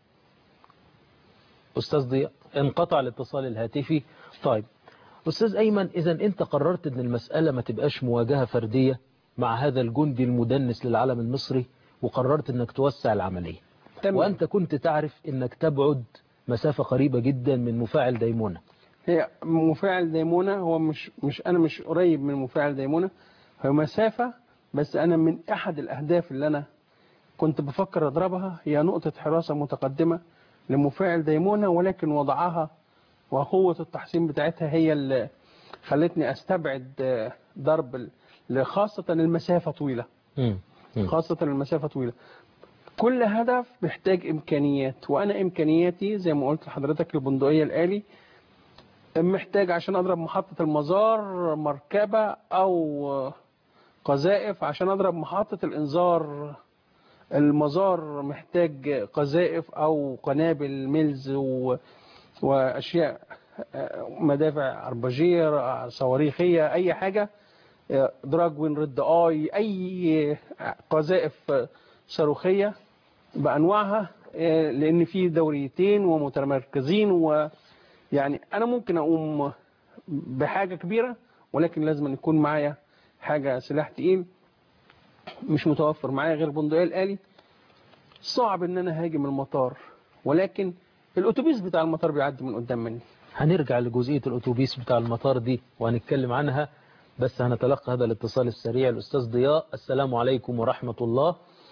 أستاذ ضياء انقطع الاتصال الهاتفي طيب أستاذ أيمن إذا أنت قررت أن المسألة ما تبقاش مواجهة فردية مع هذا الجندي المدنس للعلم المصري وقررت أنك توسع العملية تمام. وأنت كنت تعرف أنك تبعد مسافة قريبة جدا من مفاعل ديمونة هي مفاعل ديمونة هو مش مش أنا مش قريب من مفاعل ديمونة هو مسافة بس أنا من أحد الأهداف اللي أنا كنت بفكر أضربها هي نقطة حراسة متقدمة لمفاعل ديمونة ولكن وضعها وقوة التحصين بتاعتها هي اللي خلتني أستبعد آه، ضرب ال- خاصة المسافة طويلة مم. مم. خاصة المسافة طويلة كل هدف محتاج إمكانيات وأنا إمكانياتي زي ما قلت لحضرتك البندقية الآلي محتاج عشان أضرب محطة المزار مركبة أو قذائف عشان أضرب محطة الإنذار المزار محتاج قذائف أو قنابل ميلز و... وأشياء مدافع أربجير صواريخية أي حاجة دراجوين رد آي أي قذائف صاروخية بأنواعها لأن في دوريتين ومتمركزين ويعني أنا ممكن أقوم بحاجة كبيرة ولكن لازم أن يكون معايا حاجة سلاح تقيل مش متوفر معايا غير بندقية الآلي صعب ان انا هاجم المطار ولكن الاتوبيس بتاع المطار بيعدي من قدام مني هنرجع لجزئية الأتوبيس بتاع المطار دي وهنتكلم عنها بس هنتلقى هذا الاتصال السريع الأستاذ ضياء السلام عليكم ورحمة الله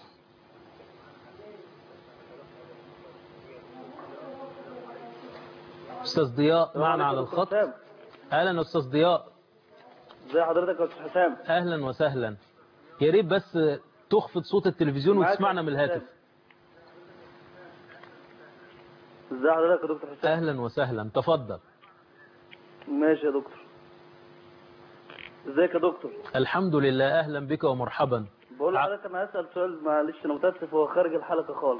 أستاذ ضياء معنا على الخط أهلا أستاذ ضياء ازي حضرتك يا استاذ حسام أهلا وسهلا يا ريت بس تخفض صوت التلفزيون معاك وتسمعنا يا من أستاذ الهاتف ازي حضرتك يا دكتور حسام أهلا وسهلا تفضل ماشي يا دكتور ازيك يا دكتور الحمد لله أهلا بك ومرحبا بقول ع- لحضرتك انا هسال سؤال معلش انا متاسف هو خارج الحلقه خالص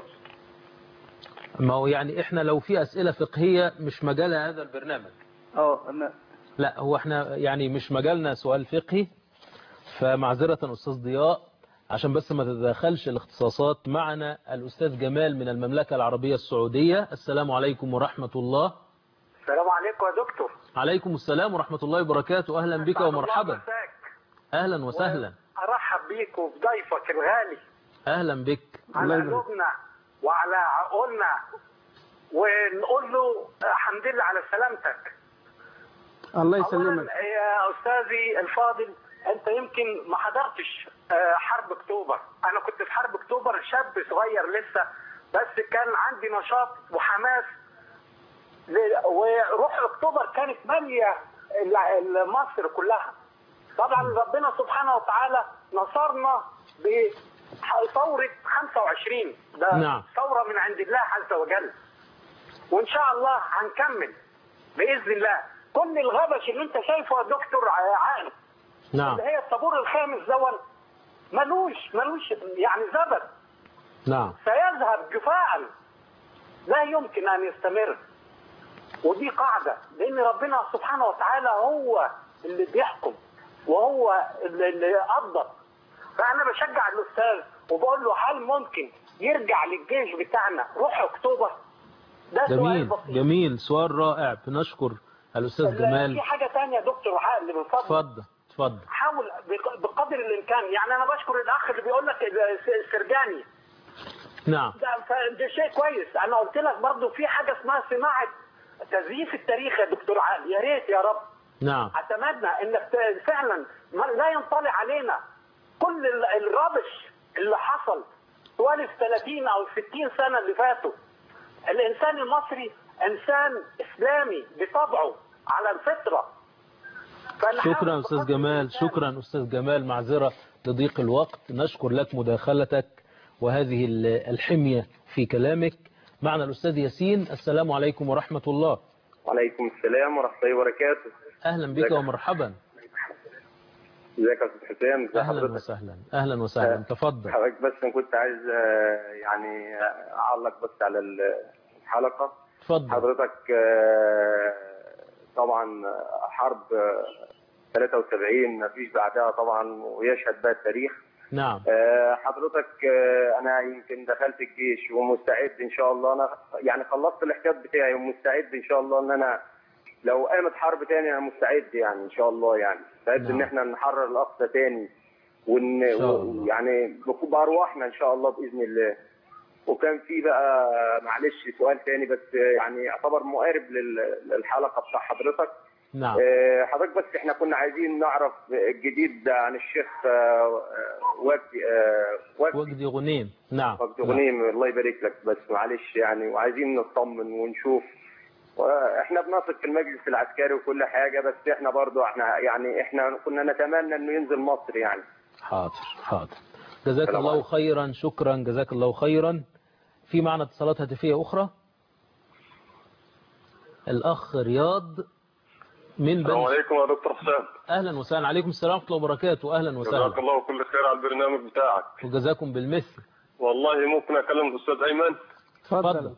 ما هو يعني إحنا لو في أسئلة فقهية مش مجال هذا البرنامج اه انا لا هو احنا يعني مش مجالنا سؤال فقهي فمعذرة أستاذ ضياء عشان بس ما تتدخلش الاختصاصات معنا الأستاذ جمال من المملكة العربية السعودية السلام عليكم ورحمة الله السلام عليكم يا دكتور عليكم السلام ورحمة الله وبركاته أهلا بك أسعد الله ومرحبا مساك. أهلا وسهلا ارحب بيك وبضيفك الغالي أهلا بك على الله يبارك. قلوبنا وعلى عقولنا ونقول له الحمد لله على سلامتك الله اولا يسلمك يا استاذي الفاضل انت يمكن ما حضرتش آه، حرب اكتوبر انا كنت في حرب اكتوبر شاب صغير لسه بس كان عندي نشاط وحماس ل- وروح اكتوبر كانت ماليه ال- مصر كلها طبعا ربنا سبحانه وتعالى نصرنا بثوره 25 ده نعم. ثوره من عند الله عز وجل وان شاء الله هنكمل باذن الله كل الغبش اللي انت شايفه يا دكتور عام نعم اللي هي الطابور الخامس دون ملوش ملوش يعني زبد نعم سيذهب جفاء لا يمكن ان يستمر ودي قاعده لان ربنا سبحانه وتعالى هو اللي بيحكم وهو اللي اللي يقدر فانا بشجع الاستاذ وبقول له هل ممكن يرجع للجيش بتاعنا روح اكتوبر ده سؤال جميل بسيط جميل سؤال رائع بنشكر الأستاذ لا، جمال في حاجه ثانيه يا دكتور عقل من فضلك اتفضل اتفضل حاول بق- بقدر الامكان يعني انا بشكر الاخ اللي بيقول لك ال- السرجاني نعم ده ف- ده شيء كويس انا قلت لك برضو في حاجه اسمها صناعه تزييف التاريخ يا دكتور علي يا ريت يا رب نعم اتمنى انك ت- فعلا ما لا ينطلع علينا كل ال- الربش اللي حصل طوال ال 30 او 60 سنه اللي فاتوا الانسان المصري انسان اسلامي بطبعه على الفطره فنحاول شكرا أستاذ بقدر جمال الإمكان شكرا أستاذ جمال معذرة لضيق الوقت نشكر لك مداخلتك وهذه ال- الحمية في كلامك معنا الأستاذ ياسين السلام عليكم ورحمة الله وعليكم السلام ورحمة الله وبركاته أهلا بك ومرحبا ازيك يا استاذ حسام ازي أهلا حضرتك وسهلا أهلا وسهلا تفضل حضرتك بس أنا كنت عايز آه، يعني آه، اعلق بس على الحلقة تفضل حضرتك آه، طبعا آه، حرب آه، 73 ما فيش بعدها طبعا ويشهد بها التاريخ نعم آه، حضرتك آه، انا يمكن دخلت الجيش ومستعد ان شاء الله انا يعني خلصت الاحتياط بتاعي ومستعد ان شاء الله ان انا لو قامت حرب تاني انا مستعد يعني ان شاء الله يعني مستعد نعم. ان احنا نحرر الاقصى تاني ون إن شاء الله. يعني بارواحنا ان شاء الله باذن الله وكان في بقى معلش سؤال تاني بس يعني يعتبر مقارب لل- للحلقه بتاع حضرتك نعم آه، حضرتك بس احنا كنا عايزين نعرف الجديد عن الشيخ آه، آه، وجدي آه، وجدي وجدي غنيم نعم وجدي غنيم الله يبارك لك بس معلش يعني وعايزين نطمن ونشوف واحنا بنثق في المجلس العسكري وكل حاجه بس احنا برضو احنا يعني احنا كنا نتمنى انه ينزل مصر يعني حاضر حاضر جزاك السلام الله عليكم. خيرا شكرا جزاك الله خيرا في معنا اتصالات هاتفية أخرى الأخ رياض من السلام بني عليكم يا دكتور حسام أهلا وسهلا عليكم السلام ورحمة الله وبركاته أهلا جزاك وسهلا الله كل خير على البرنامج بتاعك وجزاكم بالمثل والله ممكن اكلم الاستاذ ايمن اتفضل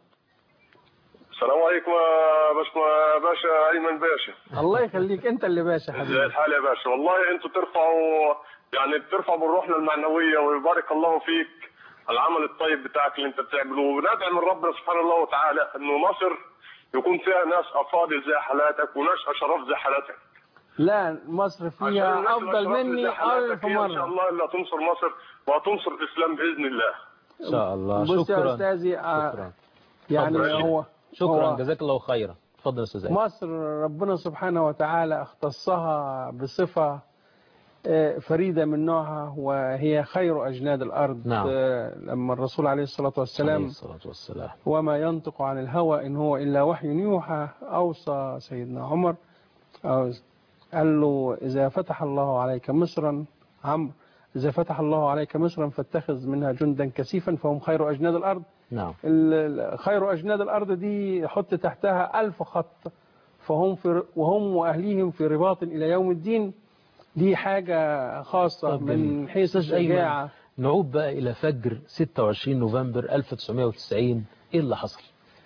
السلام عليكم يا باشا يا باشا ايمن باشا الله يخليك انت اللي باشا ازي حبيبي الحال يا باشا والله انتوا ترفعوا يعني بترفعوا من روحنا المعنويه ويبارك الله فيك على العمل الطيب بتاعك اللي انت بتعمله وندعي من ربنا سبحانه الله وتعالى انه مصر يكون فيها ناس افاضل زي حالاتك وناس اشراف زي حالاتك لا مصر عشان فيها الناس افضل الأشراف اللي مني زي حالاتك الف هي ان شاء مره الله اللي هتنصر مصر وهتنصر الاسلام باذن الله إن شاء الله بص يا شكرا استاذي آه، شكرا يعني اتفضل. هو شكرا هو جزاك الله خيرا اتفضل يا أستاذ أيمن. مصر ربنا سبحانه وتعالى اختصها بصفة آه، فريدة من نوعها وهي خير أجناد الأرض نعم. آه، لما الرسول عليه الصلاة عليه والسلام الصلاة والسلام وما ينطق عن الهوى إن هو إلا وحي يوحى أوصى سيدنا عمر أو قال له إذا فتح الله عليك مصرا عمرو إذا فتح الله عليك مصرا فاتخذ منها جندا كثيفا فهم خير أجناد الأرض نعم ال- ال- خير أجناد الأرض دي حط تحتها ألف خط فهم في وهم وأهليهم في رباط إلى يوم الدين دي حاجة خاصة طب من حيث أستاذ أيمن، الشجاعة نعود بقى إلى فجر 26 نوفمبر 1990 إيه اللي حصل؟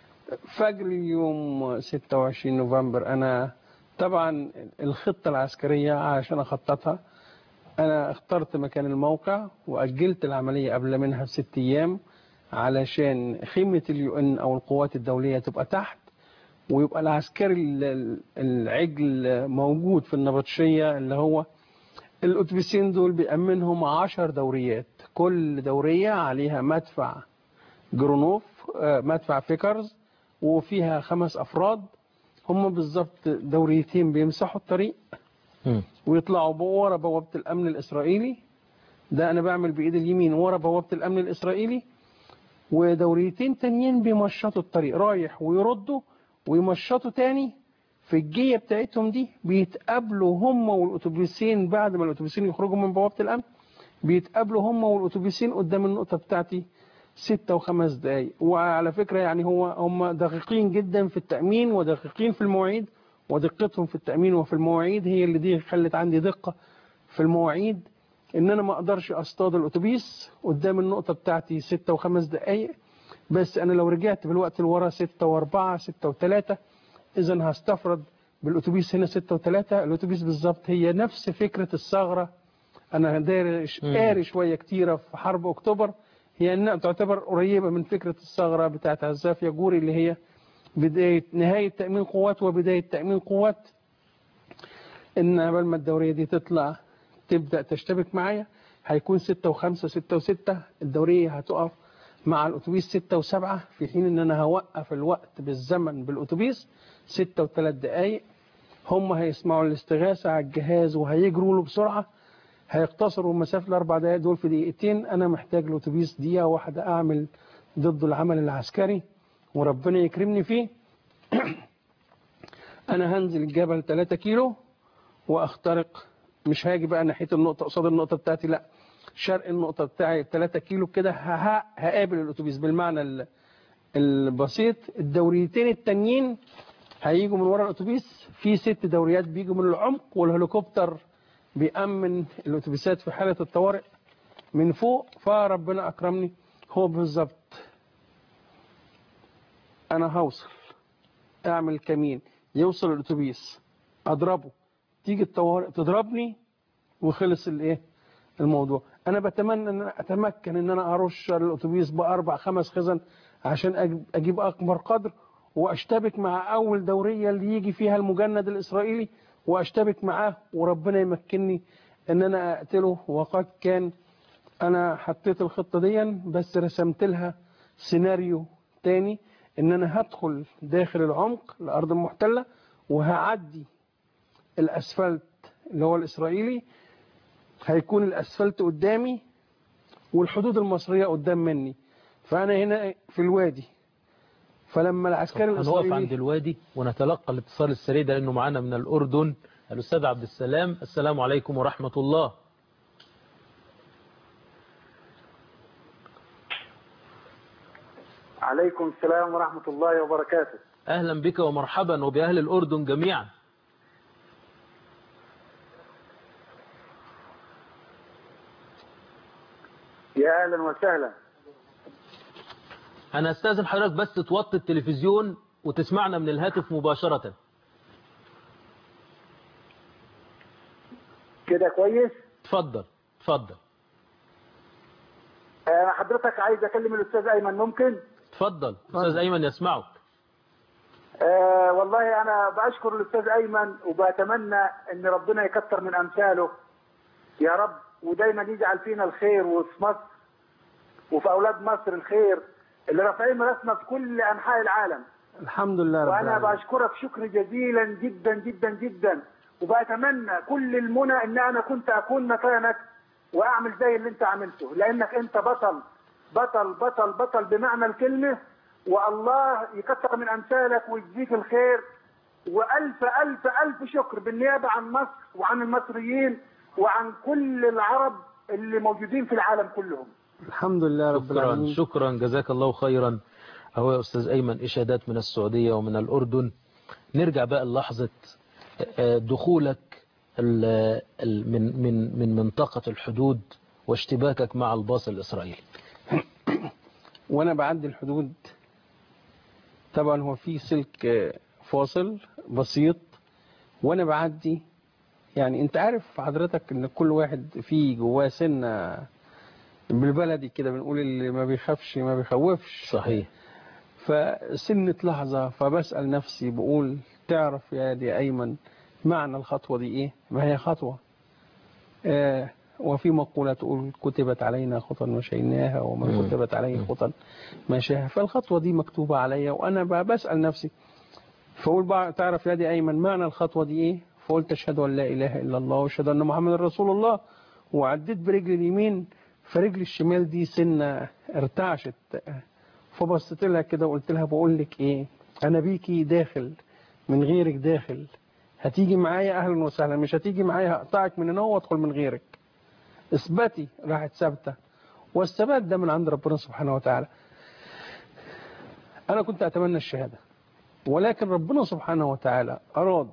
فجر يوم 26 نوفمبر أنا طبعا الخطة العسكرية عشان أخططها أنا اخترت مكان الموقع وأجلت العملية قبل منها بست أيام علشان خيمة اليو ان أو القوات الدولية تبقى تحت ويبقى العسكري ال- ال- العجل موجود في النبطشية اللي هو الأتوبيسين دول بيأمنهم عشر دوريات كل دورية عليها مدفع جرونوف آه، مدفع فيكرز وفيها خمس أفراد هم بالظبط دوريتين بيمسحوا الطريق مم. ويطلعوا ورا بوابة الأمن الإسرائيلي ده أنا بعمل بإيد اليمين ورا بوابة الأمن الإسرائيلي ودوريتين تانيين بيمشطوا الطريق رايح ويردوا ويمشطوا تاني في الجية بتاعتهم دي بيتقابلوا هم والأتوبيسين بعد ما الأتوبيسين يخرجوا من بوابة الأمن بيتقابلوا هم والأتوبيسين قدام النقطة بتاعتي ستة وخمس دقايق وعلى فكرة يعني هو هم دقيقين جدا في التأمين ودقيقين في المواعيد ودقتهم في التأمين وفي المواعيد هي اللي دي خلت عندي دقة في المواعيد ان انا ما اقدرش اصطاد الاتوبيس قدام النقطة بتاعتي ستة وخمس دقايق بس انا لو رجعت بالوقت لورا ستة واربعة ستة وتلاتة اذا هستفرد بالاتوبيس هنا ستة وتلاتة الاتوبيس بالظبط هي نفس فكرة الثغرة انا داير مم. قاري شوية كتيرة في حرب اكتوبر هي انها تعتبر قريبة من فكرة الثغرة بتاعت عزاف يجوري اللي هي بداية نهاية تأمين قوات وبداية تأمين قوات ان قبل ما الدورية دي تطلع تبدأ تشتبك معايا هيكون ستة وخمسة ستة وستة الدورية هتقف مع الأتوبيس ستة وسبعة في حين إن أنا هوقف الوقت بالزمن بالأتوبيس ستة وثلاث دقايق هم هيسمعوا الاستغاثة على الجهاز وهيجروا له بسرعة هيقتصروا المسافة الأربع دقايق دول في دقيقتين أنا محتاج الأتوبيس دقيقة واحدة أعمل ضد العمل العسكري وربنا يكرمني فيه أنا هنزل الجبل 3 كيلو وأخترق مش هاجي بقى ناحية النقطة قصاد النقطة بتاعتي لا شرق النقطة بتاعي 3 كيلو كده ه- هقابل الأتوبيس بالمعنى ال- البسيط الدوريتين التانيين هيجوا من ورا الأتوبيس في ست دوريات بيجوا من العمق والهليكوبتر بيأمن الأتوبيسات في حالة الطوارئ من فوق فربنا أكرمني هو بالظبط أنا هوصل أعمل كمين يوصل الأتوبيس أضربه تيجي الطوارئ تضربني وخلص الايه الموضوع انا بتمنى ان انا اتمكن ان انا ارش الاتوبيس باربع خمس خزن عشان أج- اجيب اكبر قدر واشتبك مع اول دوريه اللي يجي فيها المجند الاسرائيلي واشتبك معاه وربنا يمكنني ان انا اقتله وقد كان انا حطيت الخطه دي بس رسمت لها سيناريو تاني ان انا هدخل داخل العمق الارض المحتله وهعدي الاسفلت اللي هو الاسرائيلي هيكون الاسفلت قدامي والحدود المصريه قدام مني فانا هنا في الوادي فلما العسكري هنقف الاسرائيلي عند الوادي ونتلقى الاتصال السريع ده لانه معانا من الاردن الاستاذ عبد السلام السلام عليكم ورحمه الله عليكم السلام ورحمة الله وبركاته اهلا بك ومرحبا وباهل الاردن جميعا يا أهلا وسهلا انا استاذن حضرتك بس توطي التلفزيون وتسمعنا من الهاتف مباشره كده كويس اتفضل اتفضل أنا حضرتك عايز أكلم الأستاذ أيمن ممكن اتفضل استاذ ايمن يسمعك آه والله أنا بأشكر الأستاذ أيمن وبتمنى إن ربنا يكتر من أمثاله يا رب ودايما يجعل فينا الخير وفي مصر وفي أولاد مصر الخير اللي رافعين راسنا في كل أنحاء العالم الحمد لله رب وانا العالمين بشكرك شكر جزيلا جدا جدا جدا وبتمنى كل المنى ان انا كنت اكون مكانك واعمل زي اللي انت عملته لانك انت بطل بطل بطل بطل بمعنى الكلمه والله يكتر من امثالك ويجزيك الخير والف الف الف شكر بالنيابه عن مصر وعن المصريين وعن كل العرب اللي موجودين في العالم كلهم الحمد لله رب شكرا العالمين شكرا جزاك الله خيرا اهو يا استاذ ايمن اشادات من السعوديه ومن الاردن نرجع بقى للحظه آه، دخولك ال- ال- من من من منطقه الحدود واشتباكك مع الباص الاسرائيلي وانا بعدي الحدود طبعا هو في سلك آه، فاصل بسيط وانا بعدي يعني انت عارف حضرتك ان كل واحد فيه جواه سنه بالبلدي كده بنقول اللي ما بيخافش ما بيخوفش صحيح فسنة لحظة فبسأل نفسي بقول تعرف يا دي أيمن معنى الخطوة دي إيه ما هي خطوة آه وفي مقولة تقول كتبت علينا خطى مشيناها وما مم. كتبت عليه خطى مشاها فالخطوة دي مكتوبة عليا وأنا ب- بسأل نفسي فقول بقى تعرف يا دي أيمن معنى الخطوة دي إيه فقلت أشهد أن لا إله إلا الله وأشهد أن محمد رسول الله وعديت برجلي اليمين فرجلي الشمال دي سنة ارتعشت فبصيت لها كده وقلت لها بقول لك ايه انا بيكي داخل من غيرك داخل هتيجي معايا اهلا وسهلا مش هتيجي معايا هقطعك من هنا وادخل من غيرك اثبتي راحت ثابته والثبات ده من عند ربنا سبحانه وتعالى انا كنت اتمنى الشهاده ولكن ربنا سبحانه وتعالى اراد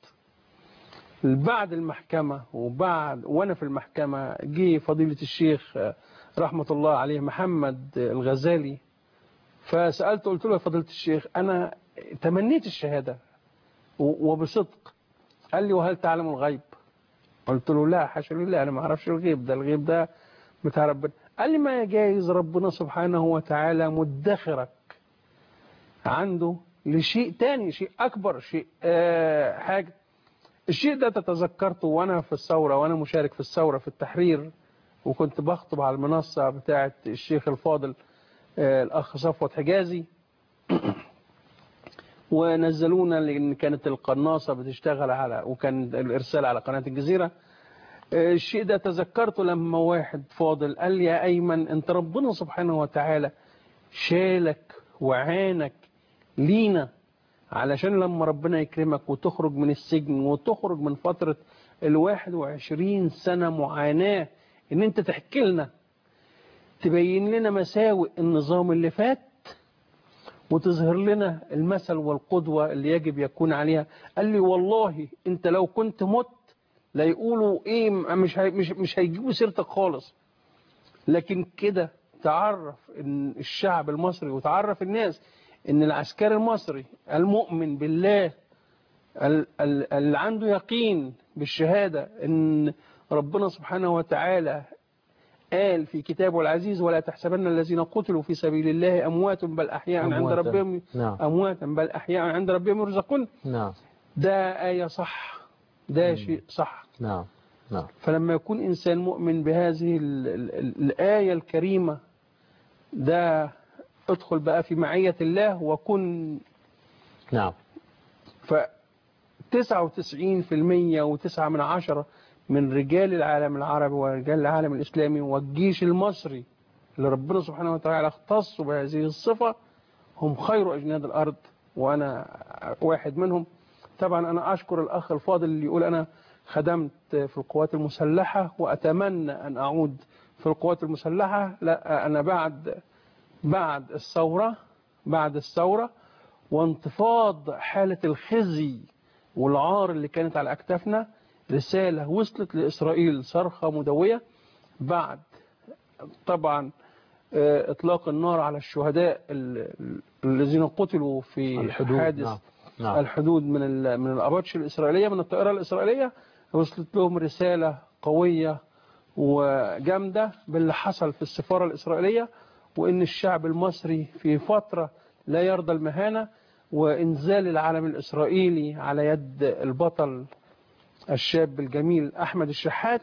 بعد المحكمة وبعد وأنا في المحكمة جه فضيلة الشيخ آه، رحمة الله عليه محمد الغزالي فسألته قلت له يا فضيلة الشيخ أنا تمنيت الشهادة و- وبصدق قال لي وهل تعلم الغيب قلت له لا حاشا لله أنا ما أعرفش الغيب ده الغيب ده بتاع ربنا قال لي ما جايز ربنا سبحانه وتعالى مدخرك عنده لشيء تاني شيء أكبر شيء آه حاجة الشيء ده تتذكرته وأنا في الثورة وأنا مشارك في الثورة في التحرير وكنت بخطب على المنصة بتاعة الشيخ الفاضل آه، الأخ صفوت حجازي ونزلونا لأن كانت القناصة بتشتغل على وكان الإرسال على قناة الجزيرة آه، الشيء ده تذكرته لما واحد فاضل قال لي يا أيمن أنت ربنا سبحانه وتعالى شالك وعانك لينا علشان لما ربنا يكرمك وتخرج من السجن وتخرج من فترة الواحد وعشرين سنة معاناة ان انت تحكي لنا تبين لنا مساوئ النظام اللي فات وتظهر لنا المثل والقدوة اللي يجب يكون عليها قال لي والله انت لو كنت مت لا يقولوا ايه مش هي مش مش هيجيبوا سيرتك خالص لكن كده تعرف ان الشعب المصري وتعرف الناس ان العسكري المصري المؤمن بالله ال- ال- اللي عنده يقين بالشهادة ان ربنا سبحانه وتعالى قال في كتابه العزيز ولا تحسبن الذين قتلوا في سبيل الله أموات بل أحياء عند أمواتا. ربهم نعم. أمواتا بل أحياء عند ربهم يرزقون نعم ده آية صح ده شيء صح نعم نعم فلما يكون إنسان مؤمن بهذه ال ال ال الآية الكريمة ده ادخل بقى في معية الله وكن نعم ف 99% وتسعة من عشرة من رجال العالم العربي ورجال العالم الإسلامي والجيش المصري اللي ربنا سبحانه وتعالى اختصوا بهذه الصفة هم خير أجناد الأرض وأنا واحد منهم طبعا أنا أشكر الأخ الفاضل اللي يقول أنا خدمت في القوات المسلحة وأتمنى أن أعود في القوات المسلحة لا أنا بعد بعد الثورة بعد الثورة وانتفاض حالة الخزي والعار اللي كانت على أكتافنا رسالة وصلت لإسرائيل صرخة مدوية بعد طبعا آه، إطلاق النار على الشهداء ال- ال- الذين قتلوا في الحدود، حادث نعم، نعم. الحدود من ال- من الأباتش الإسرائيلية من الطائرة الإسرائيلية وصلت لهم رسالة قوية وجامدة باللي حصل في السفارة الإسرائيلية وإن الشعب المصري في فترة لا يرضى المهانة وإنزال العالم الإسرائيلي على يد البطل الشاب الجميل أحمد الشحات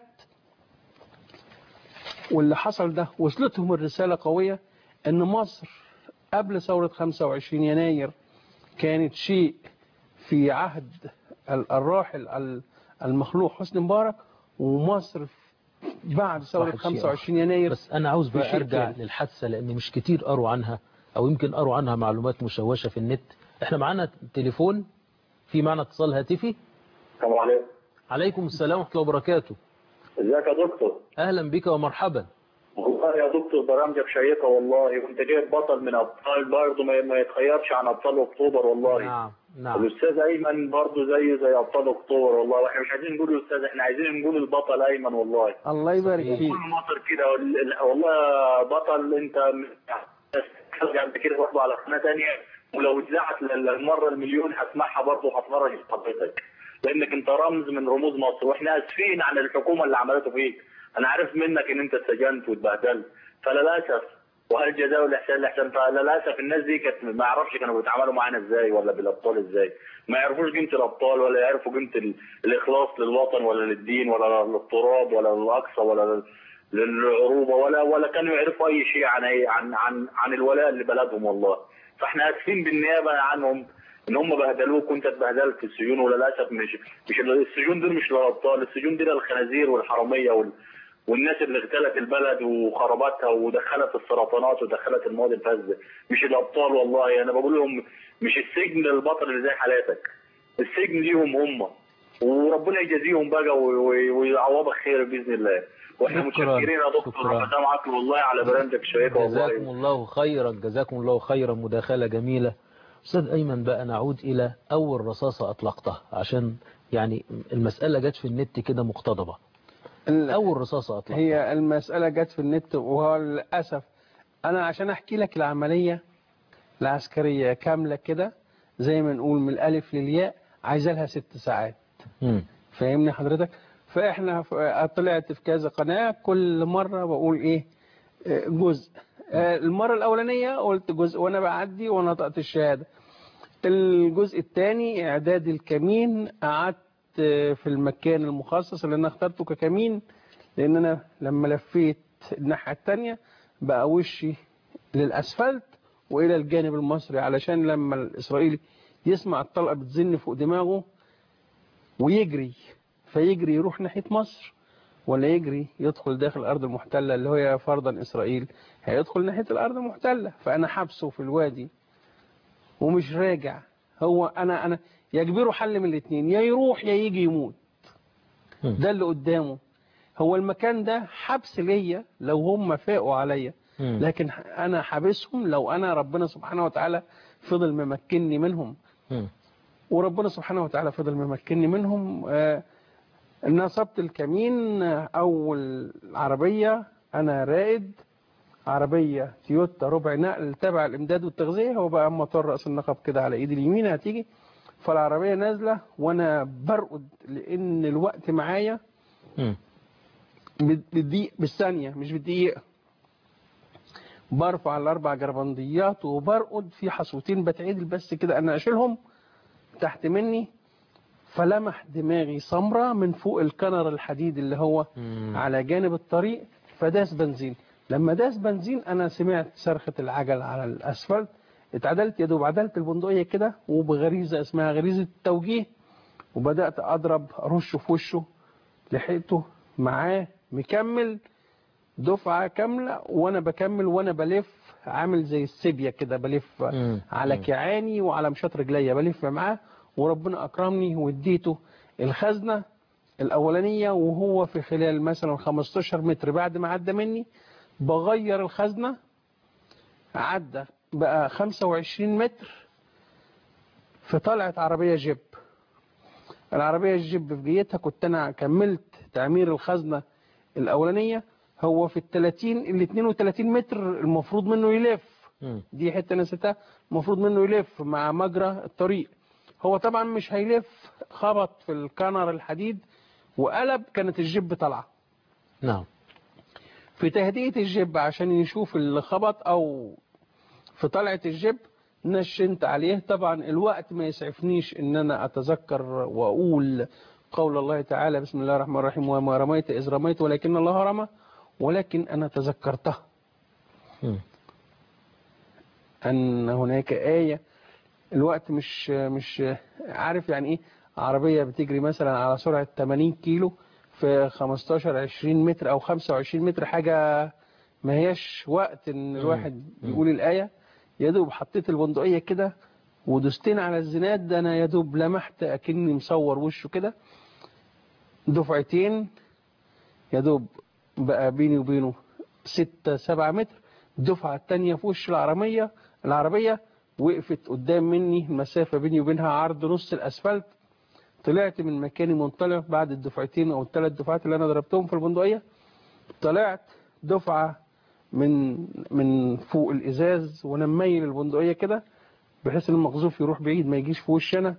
واللي حصل ده وصلتهم الرسالة قوية أن مصر قبل ثورة 25 يناير كانت شيء في عهد ال- الراحل ال- المخلوق حسني مبارك ومصر بعد ثورة واحد شيء 25 يناير بس أنا عاوز في بقى شيء أرجع تاني. للحادثة لأن مش كتير قروا عنها أو يمكن قروا عنها معلومات مشوشة في النت إحنا معانا تليفون في معنا اتصال هاتفي السلام عليكم عليكم السلام ورحمة الله وبركاته ازيك يا دكتور أهلا بك ومرحبا والله يا دكتور برامجك شيقة والله وانت جايب بطل من ابطال برضه ما, ما يتخيرش عن ابطال اكتوبر والله نعم نعم الاستاذ ايمن برضه زيه زي ابطال اكتوبر والله واحنا مش عايزين نقول الاستاذ احنا عايزين نقول البطل ايمن والله الله يبارك فيك كل مصر كده وال- ال- والله بطل انت قبل كده برضه على قناه ثانيه ولو اتذاعت للمره المليون هسمعها برضه هتفرج حضرتك لانك انت رمز من رموز مصر واحنا اسفين عن الحكومه اللي عملته فيك انا عارف منك ان انت اتسجنت واتبهدلت فللاسف وهل جزاء الاحسان الاحسان فللاسف الناس دي كانت ما يعرفش كانوا بيتعاملوا معانا ازاي ولا بالابطال ازاي ما يعرفوش قيمه الابطال ولا يعرفوا قيمه ال- الاخلاص للوطن ولا للدين ولا للتراب ولا للاقصى ولا لل- للعروبه ولا ولا كانوا يعرفوا اي شيء عن أي عن عن عن الولاء لبلدهم والله فاحنا اسفين بالنيابه عنهم ان هم بهدلوك وانت اتبهدلت في السجون وللاسف مش مش السجون دول مش للابطال السجون دي للخنازير والحراميه وال والناس اللي اغتالت البلد وخربتها ودخلت السرطانات ودخلت المواد الفاسده مش الابطال والله انا بقول لهم مش السجن للبطل اللي زي حالاتك السجن ليهم هم وربنا يجازيهم بقى و- و- ويعوضك خير باذن الله واحنا شكراً، متشكرين يا دكتور شكراً. ربنا معاك والله على برامجك شيقه والله جزاكم الله خيرا جزاكم الله خيرا مداخلة جميلة أستاذ أيمن بقى نعود إلى أول رصاصة أطلقتها عشان يعني المسألة جت في النت كده مقتضبة أول رصاصة أطلقتها هي المسألة جت في النت وهو للأسف أنا عشان أحكي لك العملية العسكرية كاملة كده زي ما نقول من الألف للياء عايزة لها ست ساعات مم. فاهمني حضرتك فإحنا ف- طلعت في كذا قناة كل مرة بقول إيه آه، جزء آه، المرة الأولانية قلت جزء وأنا بعدي ونطقت الشهادة الجزء الثاني إعداد الكمين قعدت آه، في المكان المخصص اللي أنا اخترته ككمين لأن أنا لما لفيت الناحية التانية بقى وشي للأسفلت وإلى الجانب المصري علشان لما الإسرائيلي يسمع الطلقة بتزن فوق دماغه ويجري فيجري يروح ناحية مصر ولا يجري يدخل داخل الأرض المحتلة اللي هي فرضا إسرائيل هيدخل ناحية الأرض المحتلة فأنا حبسه في الوادي ومش راجع هو أنا أنا يجبره حل من الاثنين يا يروح يا يجي يموت ده اللي قدامه هو المكان ده حبس ليا لو هم فاقوا عليا لكن انا حابسهم لو انا ربنا سبحانه وتعالى فضل ممكنني منهم وربنا سبحانه وتعالى فضل ممكنني منهم آه، نصبت الكمين آه، اول عربيه انا رائد عربيه تويوتا ربع نقل تبع الامداد والتغذيه هو بقى موتور راس النقب كده على ايدي اليمين هتيجي فالعربيه نازله وانا برقد لان الوقت معايا بالدقيق بالثانيه مش بالدقيقه برفع الاربع جربنديات وبرقد في حصوتين بتعدل بس كده انا اشيلهم تحت مني فلمح دماغي سمرة من فوق الكنر الحديد اللي هو على جانب الطريق فداس بنزين لما داس بنزين انا سمعت صرخة العجل على الاسفلت اتعدلت يا دوب عدلت البندقية كده وبغريزة اسمها غريزة التوجيه وبدأت اضرب ارشه في وشه لحقته معاه مكمل دفعة كاملة وانا بكمل وانا بلف عامل زي السيبيا كده بلف على كيعاني وعلى مشاط رجليا بلف معاه وربنا اكرمني واديته الخزنة الاولانية وهو في خلال مثلا 15 متر بعد ما عدى مني بغير الخزنة عدى بقى 25 متر فطلعت عربية جيب العربية الجيب في جيتها كنت انا كملت تعمير الخزنة الاولانية هو في ال 30 ال 32 متر المفروض منه يلف دي حته نسيتها المفروض منه يلف مع مجرى الطريق هو طبعا مش هيلف خبط في الكنر الحديد وقلب كانت الجيب طالعه نعم في تهدئه الجيب عشان يشوف اللي خبط او في طلعه الجيب نشنت عليه طبعا الوقت ما يسعفنيش ان انا اتذكر واقول قول الله تعالى بسم الله الرحمن الرحيم وما رميت اذ رميت ولكن الله رمى ولكن أنا تذكرتها أن هناك آية الوقت مش مش عارف يعني إيه عربية بتجري مثلا على سرعة 80 كيلو في 15 20 متر أو 25 متر حاجة ما هياش وقت إن الواحد يقول الآية يا دوب حطيت البندقية كده ودستين على الزناد ده أنا يا دوب لمحت أكني مصور وشه كده دفعتين يا دوب بقى بيني وبينه ستة سبعة متر الدفعة التانية في وش العربية العربية وقفت قدام مني المسافة بيني وبينها عرض نص الأسفلت طلعت من مكاني منطلق بعد الدفعتين أو الثلاث دفعات اللي أنا ضربتهم في البندقية طلعت دفعة من من فوق الإزاز وأنا مميل البندقية كده بحيث إن المقذوف يروح بعيد ما يجيش في وشي أنا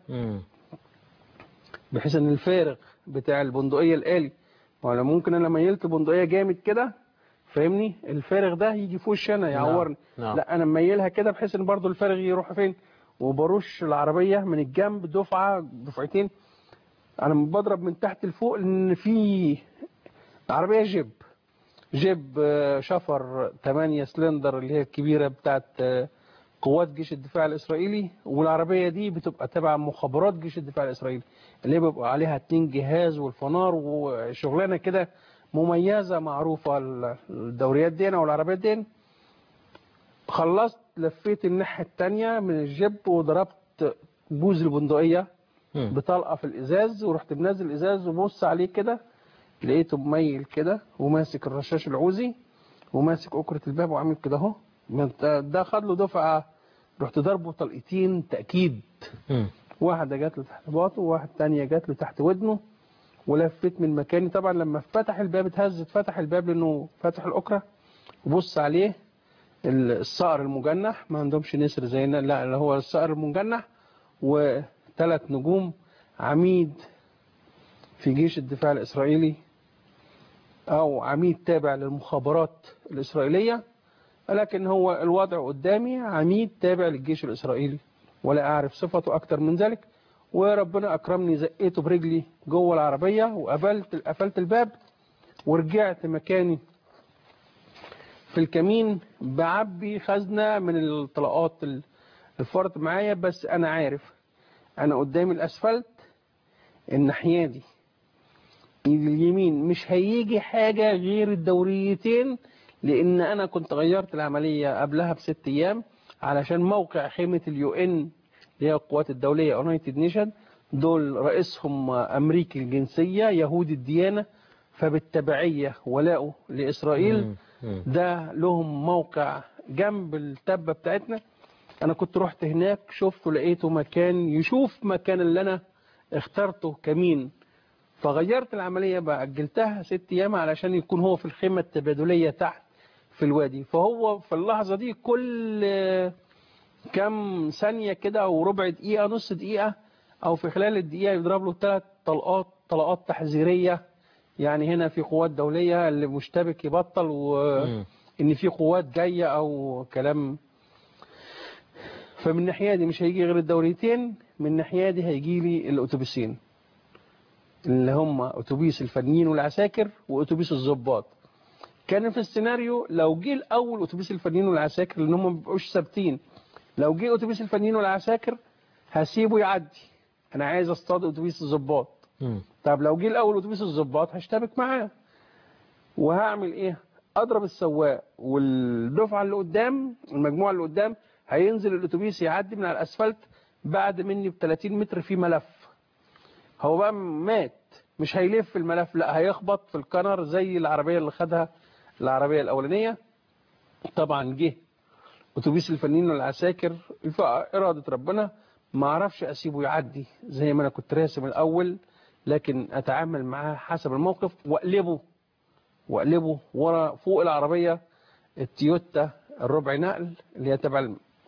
بحيث إن الفارغ بتاع البندقية الآلي وانا ممكن انا ميلت بندقيه جامد كده فاهمني الفارغ ده يجي في وشي انا يعورني نعم. لا انا مميلها كده بحيث ان برضو الفارغ يروح فين وبرش العربيه من الجنب دفعه دفعتين انا بضرب من تحت لفوق لان في عربيه جيب جيب آه، شفر 8 سلندر اللي هي الكبيره بتاعت آه، قوات جيش الدفاع الاسرائيلي والعربيه دي بتبقى تبع مخابرات جيش الدفاع الاسرائيلي اللي بيبقى عليها اتنين جهاز والفنار وشغلانه كده مميزه معروفه الدوريات دي او العربيات دي خلصت لفيت الناحيه الثانيه من الجيب وضربت بوز البندقيه بطلقه في الازاز ورحت منزل الازاز وبص عليه كده لقيته مميل كده وماسك الرشاش العوزي وماسك أكرة الباب وعامل كده اهو ما انت- ده خد له دفعه رحت ضربه طلقتين تاكيد واحده جات له تحت باطه وواحد تانية جات له تحت ودنه ولفيت من مكاني طبعا لما فتح الباب اتهز اتفتح الباب لانه فاتح الاكره وبص عليه ال- الصقر المجنح ما عندهمش نسر زينا لا اللي هو الصقر المجنح وثلاث نجوم عميد في جيش الدفاع الإسرائيلي أو عميد تابع للمخابرات الإسرائيلية لكن هو الوضع قدامي عميد تابع للجيش الإسرائيلي ولا أعرف صفته أكتر من ذلك وربنا أكرمني زقيته برجلي جوه العربية وقفلت قفلت الباب ورجعت مكاني في الكمين بعبي خزنة من الطلقات ال- الفرط معايا بس انا عارف انا قدام الاسفلت الناحية دي اليمين مش هيجي حاجة غير الدوريتين لان انا كنت غيرت العملية قبلها بست ايام علشان موقع خيمة اليو ان اللي هي القوات الدولية يونايتد نيشن دول رئيسهم امريكي الجنسية يهودي الديانة فبالتبعية ولاؤه لاسرائيل ده لهم موقع جنب التبة بتاعتنا انا كنت رحت هناك شفته لقيته مكان يشوف مكان اللي انا اخترته كمين فغيرت العملية بقى أجلتها ست أيام علشان يكون هو في الخيمة التبادلية تحت في الوادي فهو في اللحظة دي كل آه، كم ثانية كده أو ربع دقيقة نص دقيقة أو في خلال الدقيقة يضرب له ثلاث طلقات طلقات تحذيرية يعني هنا في قوات دولية اللي مشتبك يبطل وإن في قوات جاية أو كلام فمن الناحية دي مش هيجي غير الدوريتين من الناحية دي هيجي لي الأتوبيسين اللي هم أتوبيس الفنيين والعساكر وأتوبيس الضباط كان في السيناريو لو جه الأول أتوبيس الفنيين والعساكر لأن هم ما بيبقوش ثابتين لو جه أتوبيس الفنيين والعساكر هسيبه يعدي أنا عايز أصطاد أتوبيس الضباط طب لو جه الأول أتوبيس الضباط هشتبك معاه وهعمل إيه أضرب السواق والدفعة اللي قدام المجموعة اللي قدام هينزل الأتوبيس يعدي من على الأسفلت بعد مني ب 30 متر في ملف هو بقى مات مش هيلف الملف لا هيخبط في الكنر زي العربية اللي خدها العربية الأولانية طبعا جه أتوبيس الفنيين والعساكر إرادة ربنا ما اعرفش أسيبه يعدي زي ما أنا كنت راسم الأول لكن أتعامل معاه حسب الموقف وأقلبه وأقلبه ورا فوق العربية التويوتا الربع نقل اللي هي تبع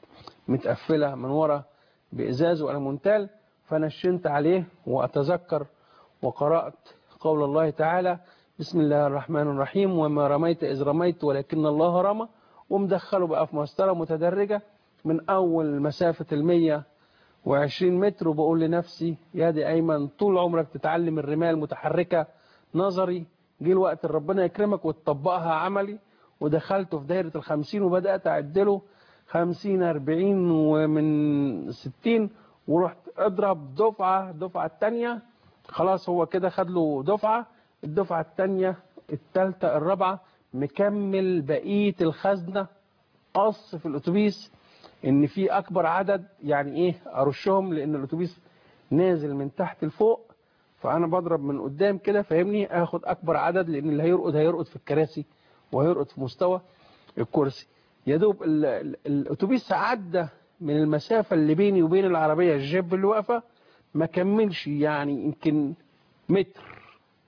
متقفلة من ورا بإزاز وألمونتال فنشنت عليه وأتذكر وقرأت قول الله تعالى بسم الله الرحمن الرحيم وما رميت إذ رميت ولكن الله رمى ومدخله بقى في مسطرة متدرجة من أول مسافة المية وعشرين متر وبقول لنفسي يا دي أيمن طول عمرك تتعلم الرماية المتحركة نظري جه الوقت اللي ربنا يكرمك وتطبقها عملي ودخلته في دايرة الخمسين وبدأت أعدله خمسين أربعين ومن ستين ورحت اضرب دفعة الدفعة التانية خلاص هو كده خد له دفعة الدفعة التانية التالتة الرابعة مكمل بقية الخزنة قص في الأتوبيس إن في أكبر عدد يعني إيه أرشهم لأن الأتوبيس نازل من تحت لفوق فأنا بضرب من قدام كده فاهمني آخد أكبر عدد لأن اللي هيرقد هيرقد في الكراسي وهيرقد في مستوى الكرسي يا دوب ال- ال- الأتوبيس عدى من المسافة اللي بيني وبين العربية الجيب اللي واقفة ما كملش يعني يمكن متر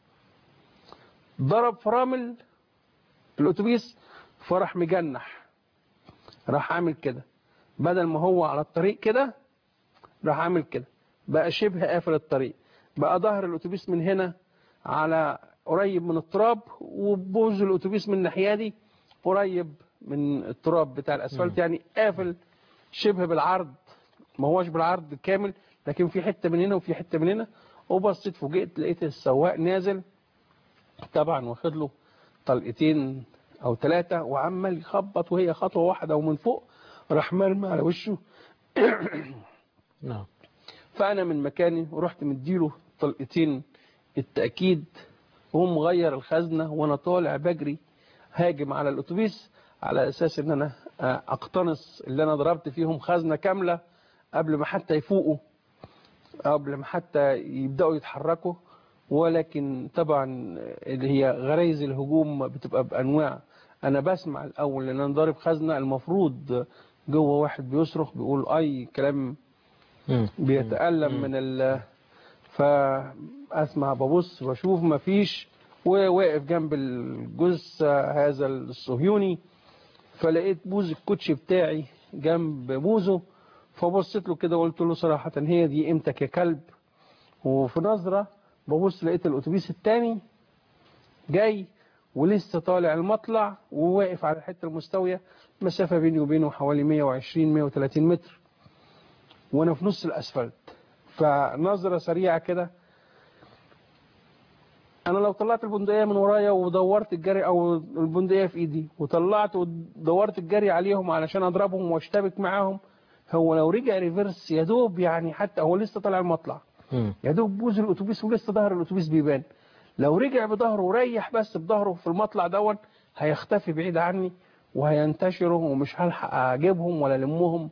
ضرب فرامل الأتوبيس فراح مجنح راح عامل كده بدل ما هو على الطريق كده راح عامل كده بقى شبه قافل الطريق بقى ظهر الأتوبيس من هنا على قريب من التراب وبوز الأتوبيس من الناحية دي قريب من التراب بتاع الأسفلت يعني قافل شبه بالعرض ما هوش بالعرض كامل لكن في حتة من هنا وفي حتة من هنا وبصيت فوجئت لقيت السواق نازل طبعا واخد له طلقتين او ثلاثة وعمال يخبط وهي خطوة واحدة ومن فوق راح مرمي على وشه نعم فانا من مكاني ورحت مديله طلقتين التأكيد وهو مغير الخزنة وانا طالع بجري هاجم على الاتوبيس على اساس ان انا اقتنص اللي انا ضربت فيهم خزنة كاملة قبل ما حتى يفوقوا قبل ما حتى يبدأوا يتحركوا ولكن طبعا اللي هي غريزة الهجوم بتبقى بأنواع أنا بسمع الأول لأن أنا ضارب خزنة المفروض جوه واحد بيصرخ بيقول أي كلام بيتألم من ال فأسمع ببص بشوف مفيش وواقف جنب الجثة هذا الصهيوني فلقيت بوز الكوتشي بتاعي جنب بوزه فبصيت له كده وقلت له صراحة هي دي قيمتك يا كلب وفي نظرة ببص لقيت الأتوبيس التاني جاي ولسه طالع المطلع وواقف على الحتة المستوية مسافة بيني وبينه حوالي 120 130 متر وانا في نص الاسفلت فنظرة سريعة كده انا لو طلعت البندقيه من ورايا ودورت الجري او البندقيه في ايدي وطلعت ودورت الجري عليهم علشان اضربهم واشتبك معاهم هو لو رجع ريفرس يا دوب يعني حتى هو لسه طالع المطلع مم. يا دوب بوز الاتوبيس ولسه ظهر الاتوبيس بيبان لو رجع بظهره وريح بس بظهره في المطلع دون هيختفي بعيد عني وهينتشروا ومش هلحق اجيبهم ولا المهم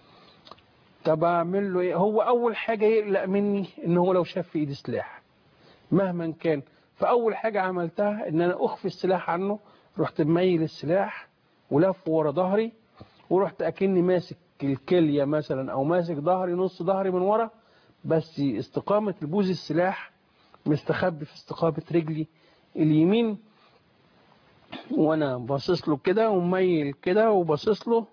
طب اعمل له ايه هو اول حاجه يقلق مني ان هو لو شاف في ايدي سلاح مهما كان فاول حاجه عملتها ان انا اخفي السلاح عنه رحت مميل السلاح ولف ورا ظهري ورحت اكني ماسك الكليه مثلا او ماسك ظهري نص ظهري من ورا بس استقامه البوز السلاح مستخبي في استقامه رجلي اليمين وانا باصص له كده وميل كده وباصص له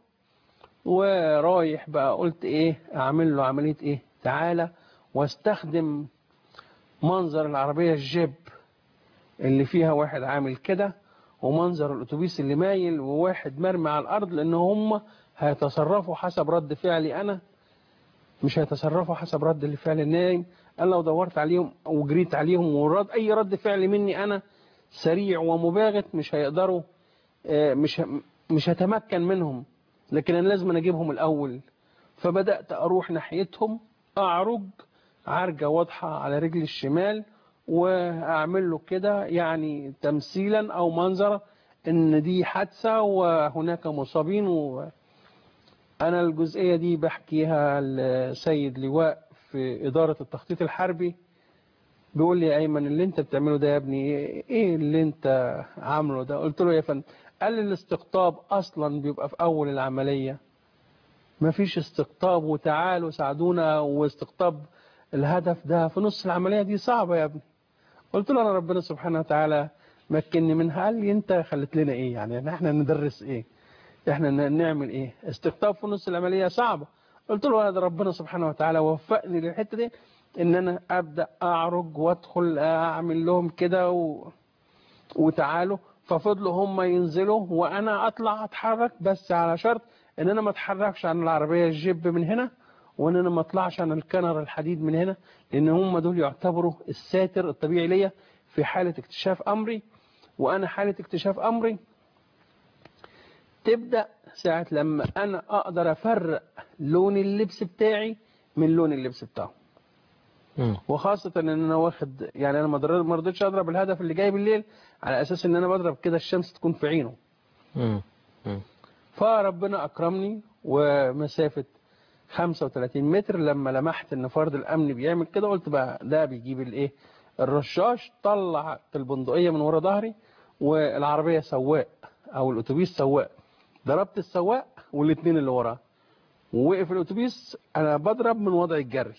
ورايح بقى قلت ايه اعمل له عمليه ايه تعالى واستخدم منظر العربيه الجيب اللي فيها واحد عامل كده ومنظر الاتوبيس اللي مايل وواحد مرمي على الارض لان هم هيتصرفوا حسب رد فعلي انا مش هيتصرفوا حسب رد فعل النايم انا لو دورت عليهم وجريت عليهم ورد اي رد فعل مني انا سريع ومباغت مش هيقدروا آه، مش ه- مش هتمكن منهم لكن انا لازم أنا اجيبهم الاول فبدات اروح ناحيتهم اعرج عرجه واضحه على رجلي الشمال واعمل له كده يعني تمثيلا او منظر ان دي حادثه وهناك مصابين و انا الجزئيه دي بحكيها لسيد لواء في اداره التخطيط الحربي بيقول لي يا ايمن اللي انت بتعمله ده يا ابني ايه اللي انت عامله ده قلت له يا فندم قال لي الاستقطاب اصلا بيبقى في اول العمليه مفيش استقطاب وتعالوا ساعدونا واستقطاب الهدف ده في نص العمليه دي صعبه يا ابني قلت له انا ربنا سبحانه وتعالى مكنني منها قال لي انت خلت لنا ايه يعني احنا ندرس ايه احنا ن- نعمل ايه استقطاب في نص العمليه صعبه قلت له انا ده ربنا سبحانه وتعالى وفقني للحته دي ان انا ابدا اعرج وادخل اعمل لهم كده و... وتعالوا ففضلوا هم ينزلوا وانا اطلع اتحرك بس على شرط ان انا ما اتحركش عن العربيه الجيب من هنا وان انا ما اطلعش عن الكنر الحديد من هنا لان هم دول يعتبروا الساتر الطبيعي ليا في حاله اكتشاف امري وانا حاله اكتشاف امري تبدا ساعه لما انا اقدر افرق لون اللبس بتاعي من لون اللبس بتاعه وخاصة ان انا واخد يعني انا ما ضر- ما رضيتش اضرب الهدف اللي جاي بالليل على اساس ان انا بضرب كده الشمس تكون في عينه فربنا اكرمني ومسافة 35 متر لما لمحت ان فرد الامن بيعمل كده قلت بقى ده بيجيب الايه الرشاش طلع البندقية من ورا ظهري والعربية سواق او الاتوبيس سواق ضربت السواق والاثنين اللي وراه ووقف الاتوبيس انا بضرب من وضع الجري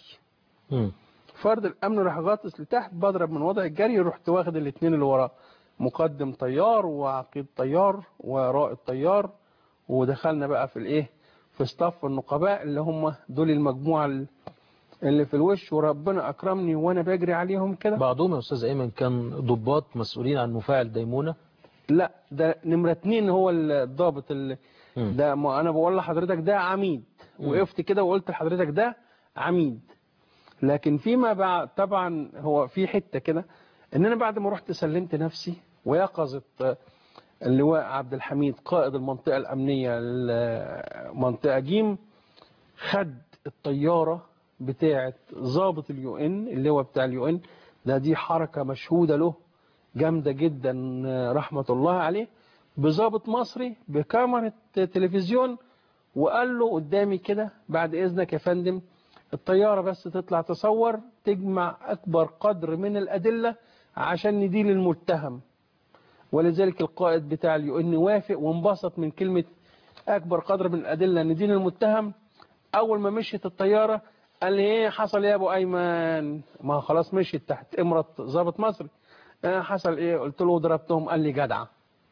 فرد الامن راح غاطس لتحت بضرب من وضع الجري رحت واخد الاثنين اللي وراه مقدم طيار وعقيد طيار ورائد طيار ودخلنا بقى في الايه في صف النقباء اللي هم دول المجموعه ال- اللي في الوش وربنا اكرمني وانا بجري عليهم كده بعضهم يا استاذ ايمن كان ضباط مسؤولين عن مفاعل ديمونه لا ده نمرة اتنين هو الضابط اللي ده ما انا بقول لحضرتك ده عميد وقفت كده وقلت لحضرتك ده عميد لكن فيما بعد طبعا هو في حته كده ان انا بعد ما رحت سلمت نفسي ويقظت آه، اللواء عبد الحميد قائد المنطقه الامنيه لمنطقه جيم خد الطياره بتاعه ضابط اليو ان اللواء بتاع اليو ان ده دي حركه مشهوده له جامده جدا آه، رحمه الله عليه بضابط مصري بكاميرا تلفزيون وقال له قدامي كده بعد اذنك يا فندم الطيارة بس تطلع تصور تجمع أكبر قدر من الأدلة عشان نديل المتهم ولذلك القائد بتاع اليو ان وافق وانبسط من كلمة أكبر قدر من الأدلة نديل المتهم أول ما مشيت الطيارة قال لي إيه حصل يا أبو أيمن ما خلاص مشيت تحت إمرة ضابط مصري آه حصل إيه قلت له ضربتهم قال لي جدع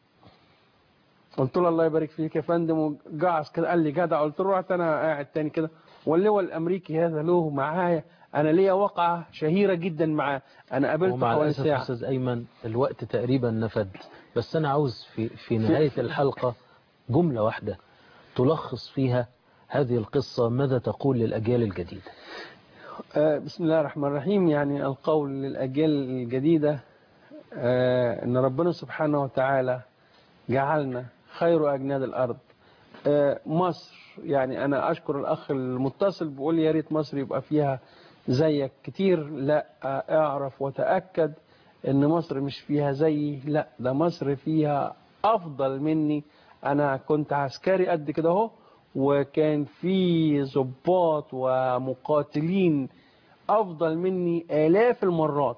قلت له الله يبارك فيك يا فندم وجعص كده قال لي جدع قلت له رحت انا قاعد تاني كده واللواء الامريكي هذا له معايا انا ليا وقعه شهيره جدا معاه انا قابلته ومع حوالي الاسف يا ساعه استاذ ايمن الوقت تقريبا نفد بس انا عاوز في في نهايه الحلقه جمله واحده تلخص فيها هذه القصه ماذا تقول للاجيال الجديده آه، بسم الله الرحمن الرحيم يعني القول للأجيال الجديدة آه، ان ربنا سبحانه وتعالى جعلنا خير اجناد الارض آه، مصر يعني انا اشكر الاخ المتصل بيقول يا ريت مصر يبقى فيها زيك كتير لا آه، اعرف وتاكد ان مصر مش فيها زيي لا ده مصر فيها افضل مني انا كنت عسكري قد كده اهو وكان في ضباط ومقاتلين افضل مني الاف المرات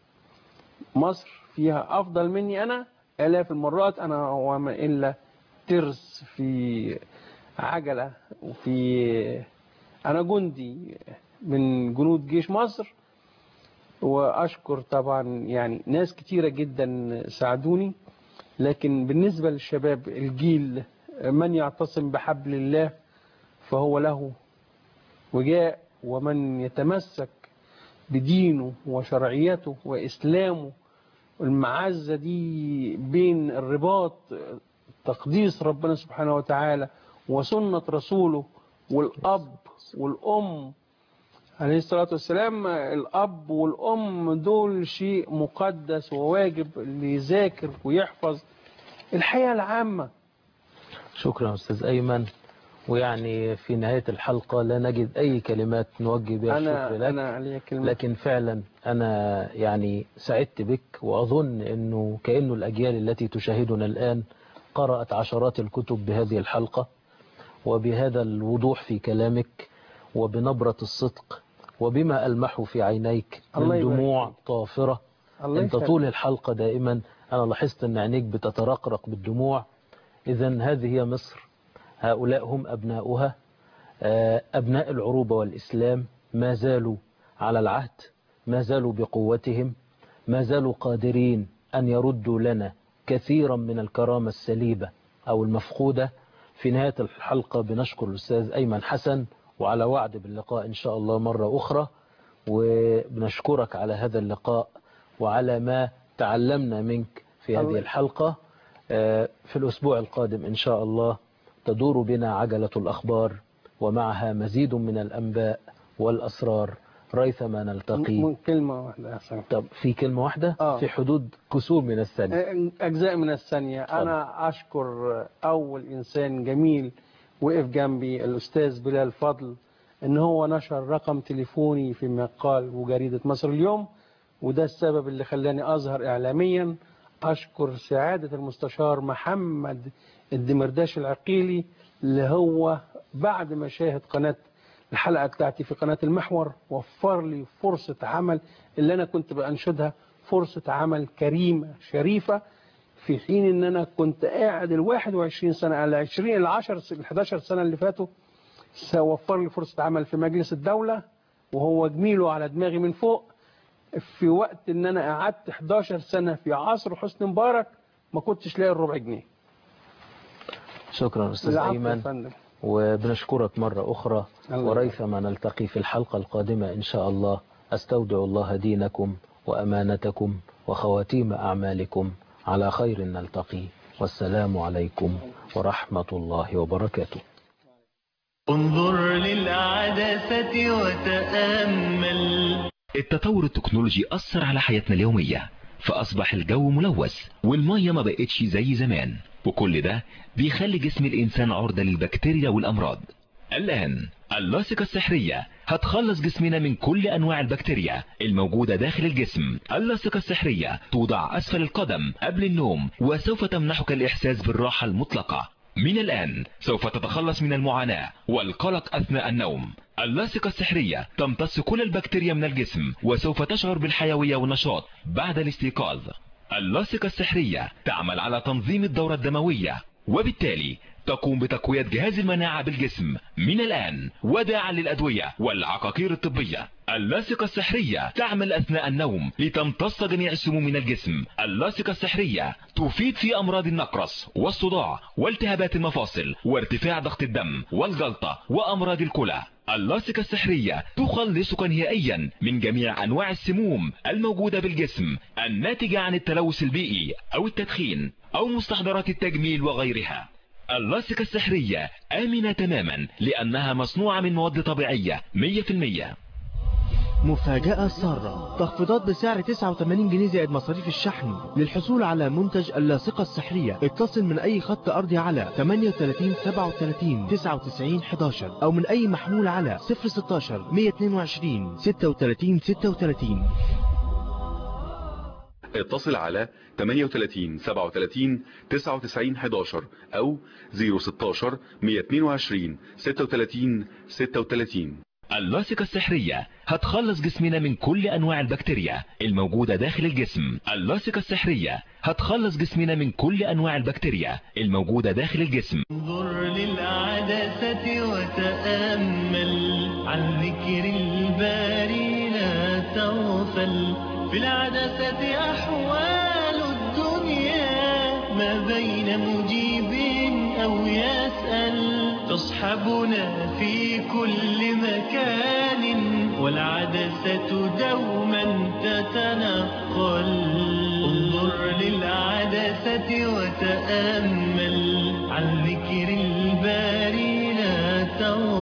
مصر فيها افضل مني انا الاف المرات انا وما الا ترس في عجله وفي انا جندي من جنود جيش مصر واشكر طبعا يعني ناس كتيره جدا ساعدوني لكن بالنسبه للشباب الجيل من يعتصم بحبل الله فهو له وجاء ومن يتمسك بدينه وشرعيته وإسلامه المعزة دي بين الرباط تقديس ربنا سبحانه وتعالى وسنة رسوله والأب والأم عليه الصلاة والسلام الأب والأم دول شيء مقدس وواجب اللي يذاكر ويحفظ الحياة العامة شكرا أستاذ أيمن ويعني في نهاية الحلقة لا نجد أي كلمات نوجه بها أنا الشكر لك أنا علي كلمة لكن فعلا أنا يعني سعدت بك وأظن أنه كأنه الأجيال التي تشاهدنا الآن قرأت عشرات الكتب بهذه الحلقة وبهذا الوضوح في كلامك وبنبرة الصدق وبما ألمح في عينيك الله من يبارك دموع طافرة الله أنت يخليك. طول الحلقة دائما أنا لاحظت أن عينيك بتترقرق بالدموع إذا هذه هي مصر هؤلاء هم أبناؤها آه، أبناء العروبة والإسلام ما زالوا على العهد ما زالوا بقوتهم ما زالوا قادرين أن يردوا لنا كثيرا من الكرامة السليبة أو المفقودة في نهاية الحلقة بنشكر الأستاذ أيمن حسن وعلى وعد باللقاء إن شاء الله مرة أخرى وبنشكرك على هذا اللقاء وعلى ما تعلمنا منك في هذه الله- الحلقة آه، في الأسبوع القادم إن شاء الله تدور بنا عجلة الأخبار ومعها مزيد من الأنباء والأسرار ريثما نلتقي م- كلمة واحدة يا حسن. طب في كلمة واحدة آه. في حدود كسور من الثانية أجزاء من الثانية أنا أشكر أول إنسان جميل وقف جنبي الأستاذ بلال فضل إن هو نشر رقم تليفوني في مقال وجريدة مصر اليوم وده السبب اللي خلاني أظهر إعلاميا أشكر سعادة المستشار محمد الدمرداش العقيلي اللي هو بعد ما شاهد قناة الحلقة بتاعتي في قناة المحور وفر لي فرصة عمل اللي أنا كنت بأنشدها فرصة عمل كريمة شريفة في حين ان انا كنت قاعد ال 21 سنة ال 20 ال 10 ال 11 سنة اللي فاتوا سوفر لي فرصة عمل في مجلس الدولة وهو جميله على دماغي من فوق في وقت ان انا قعدت 11 سنة في عصر حسني مبارك ما كنتش لاقي الربع جنيه شكرا أستاذ العفو يا أيمن فندم. وبنشكرك مرة أخرى الله وريثما نلتقي في الحلقة القادمة إن شاء الله أستودع الله دينكم وأمانتكم وخواتيم أعمالكم على خير نلتقي والسلام عليكم ورحمة الله وبركاته انظر للعدسة وتأمل التطور التكنولوجي أثر على حياتنا اليومية فأصبح الجو ملوث والمية ما بقتش زي زمان وكل ده بيخلي جسم الإنسان عرضة للبكتيريا والأمراض الآن اللاصقة السحرية هتخلص جسمنا من كل أنواع البكتيريا الموجودة داخل الجسم اللاصقة السحرية توضع أسفل القدم قبل النوم وسوف تمنحك الإحساس بالراحة المطلقة من الآن سوف تتخلص من المعاناة والقلق أثناء النوم اللاصقة السحرية تمتص كل البكتيريا من الجسم وسوف تشعر بالحيوية والنشاط بعد الاستيقاظ اللاصقة السحرية تعمل على تنظيم الدورة الدموية وبالتالي تقوم بتقوية جهاز المناعة بالجسم من الآن وداعا للأدوية والعقاقير الطبية اللاصقة السحرية تعمل أثناء النوم لتمتص جميع السموم من الجسم اللاصقة السحرية تفيد في أمراض النقرس والصداع والتهابات المفاصل وارتفاع ضغط الدم والجلطة وأمراض الكلى اللاصقة السحرية تخلصك نهائيا من جميع أنواع السموم الموجودة بالجسم الناتجة عن التلوث البيئي أو التدخين أو مستحضرات التجميل وغيرها اللاصقة السحرية آمنة تماما لأنها مصنوعة من مواد طبيعية 100% مفاجأة سارة تخفيضات بسعر 89 جنيه زائد مصاريف الشحن للحصول على منتج اللاصقة السحرية اتصل من أي خط أرضي على 38 37 99 11 أو من أي محمول على 016 122 36 36 اتصل على 38 37 99 11 أو 016 122 36 36 اللاصقة السحرية هتخلص جسمنا من كل أنواع البكتيريا الموجودة داخل الجسم اللاصقة السحرية هتخلص جسمنا من كل أنواع البكتيريا الموجودة داخل الجسم انظر للعدسة وتأمل عن ذكر الباري لا تغفل في العدسة أحوال الدنيا ما بين مجيب أو يسأل تصحبنا في كل مكان والعدسة دوما تتنقل انظر للعدسة وتأمل عن ذكر الباري لا تغفل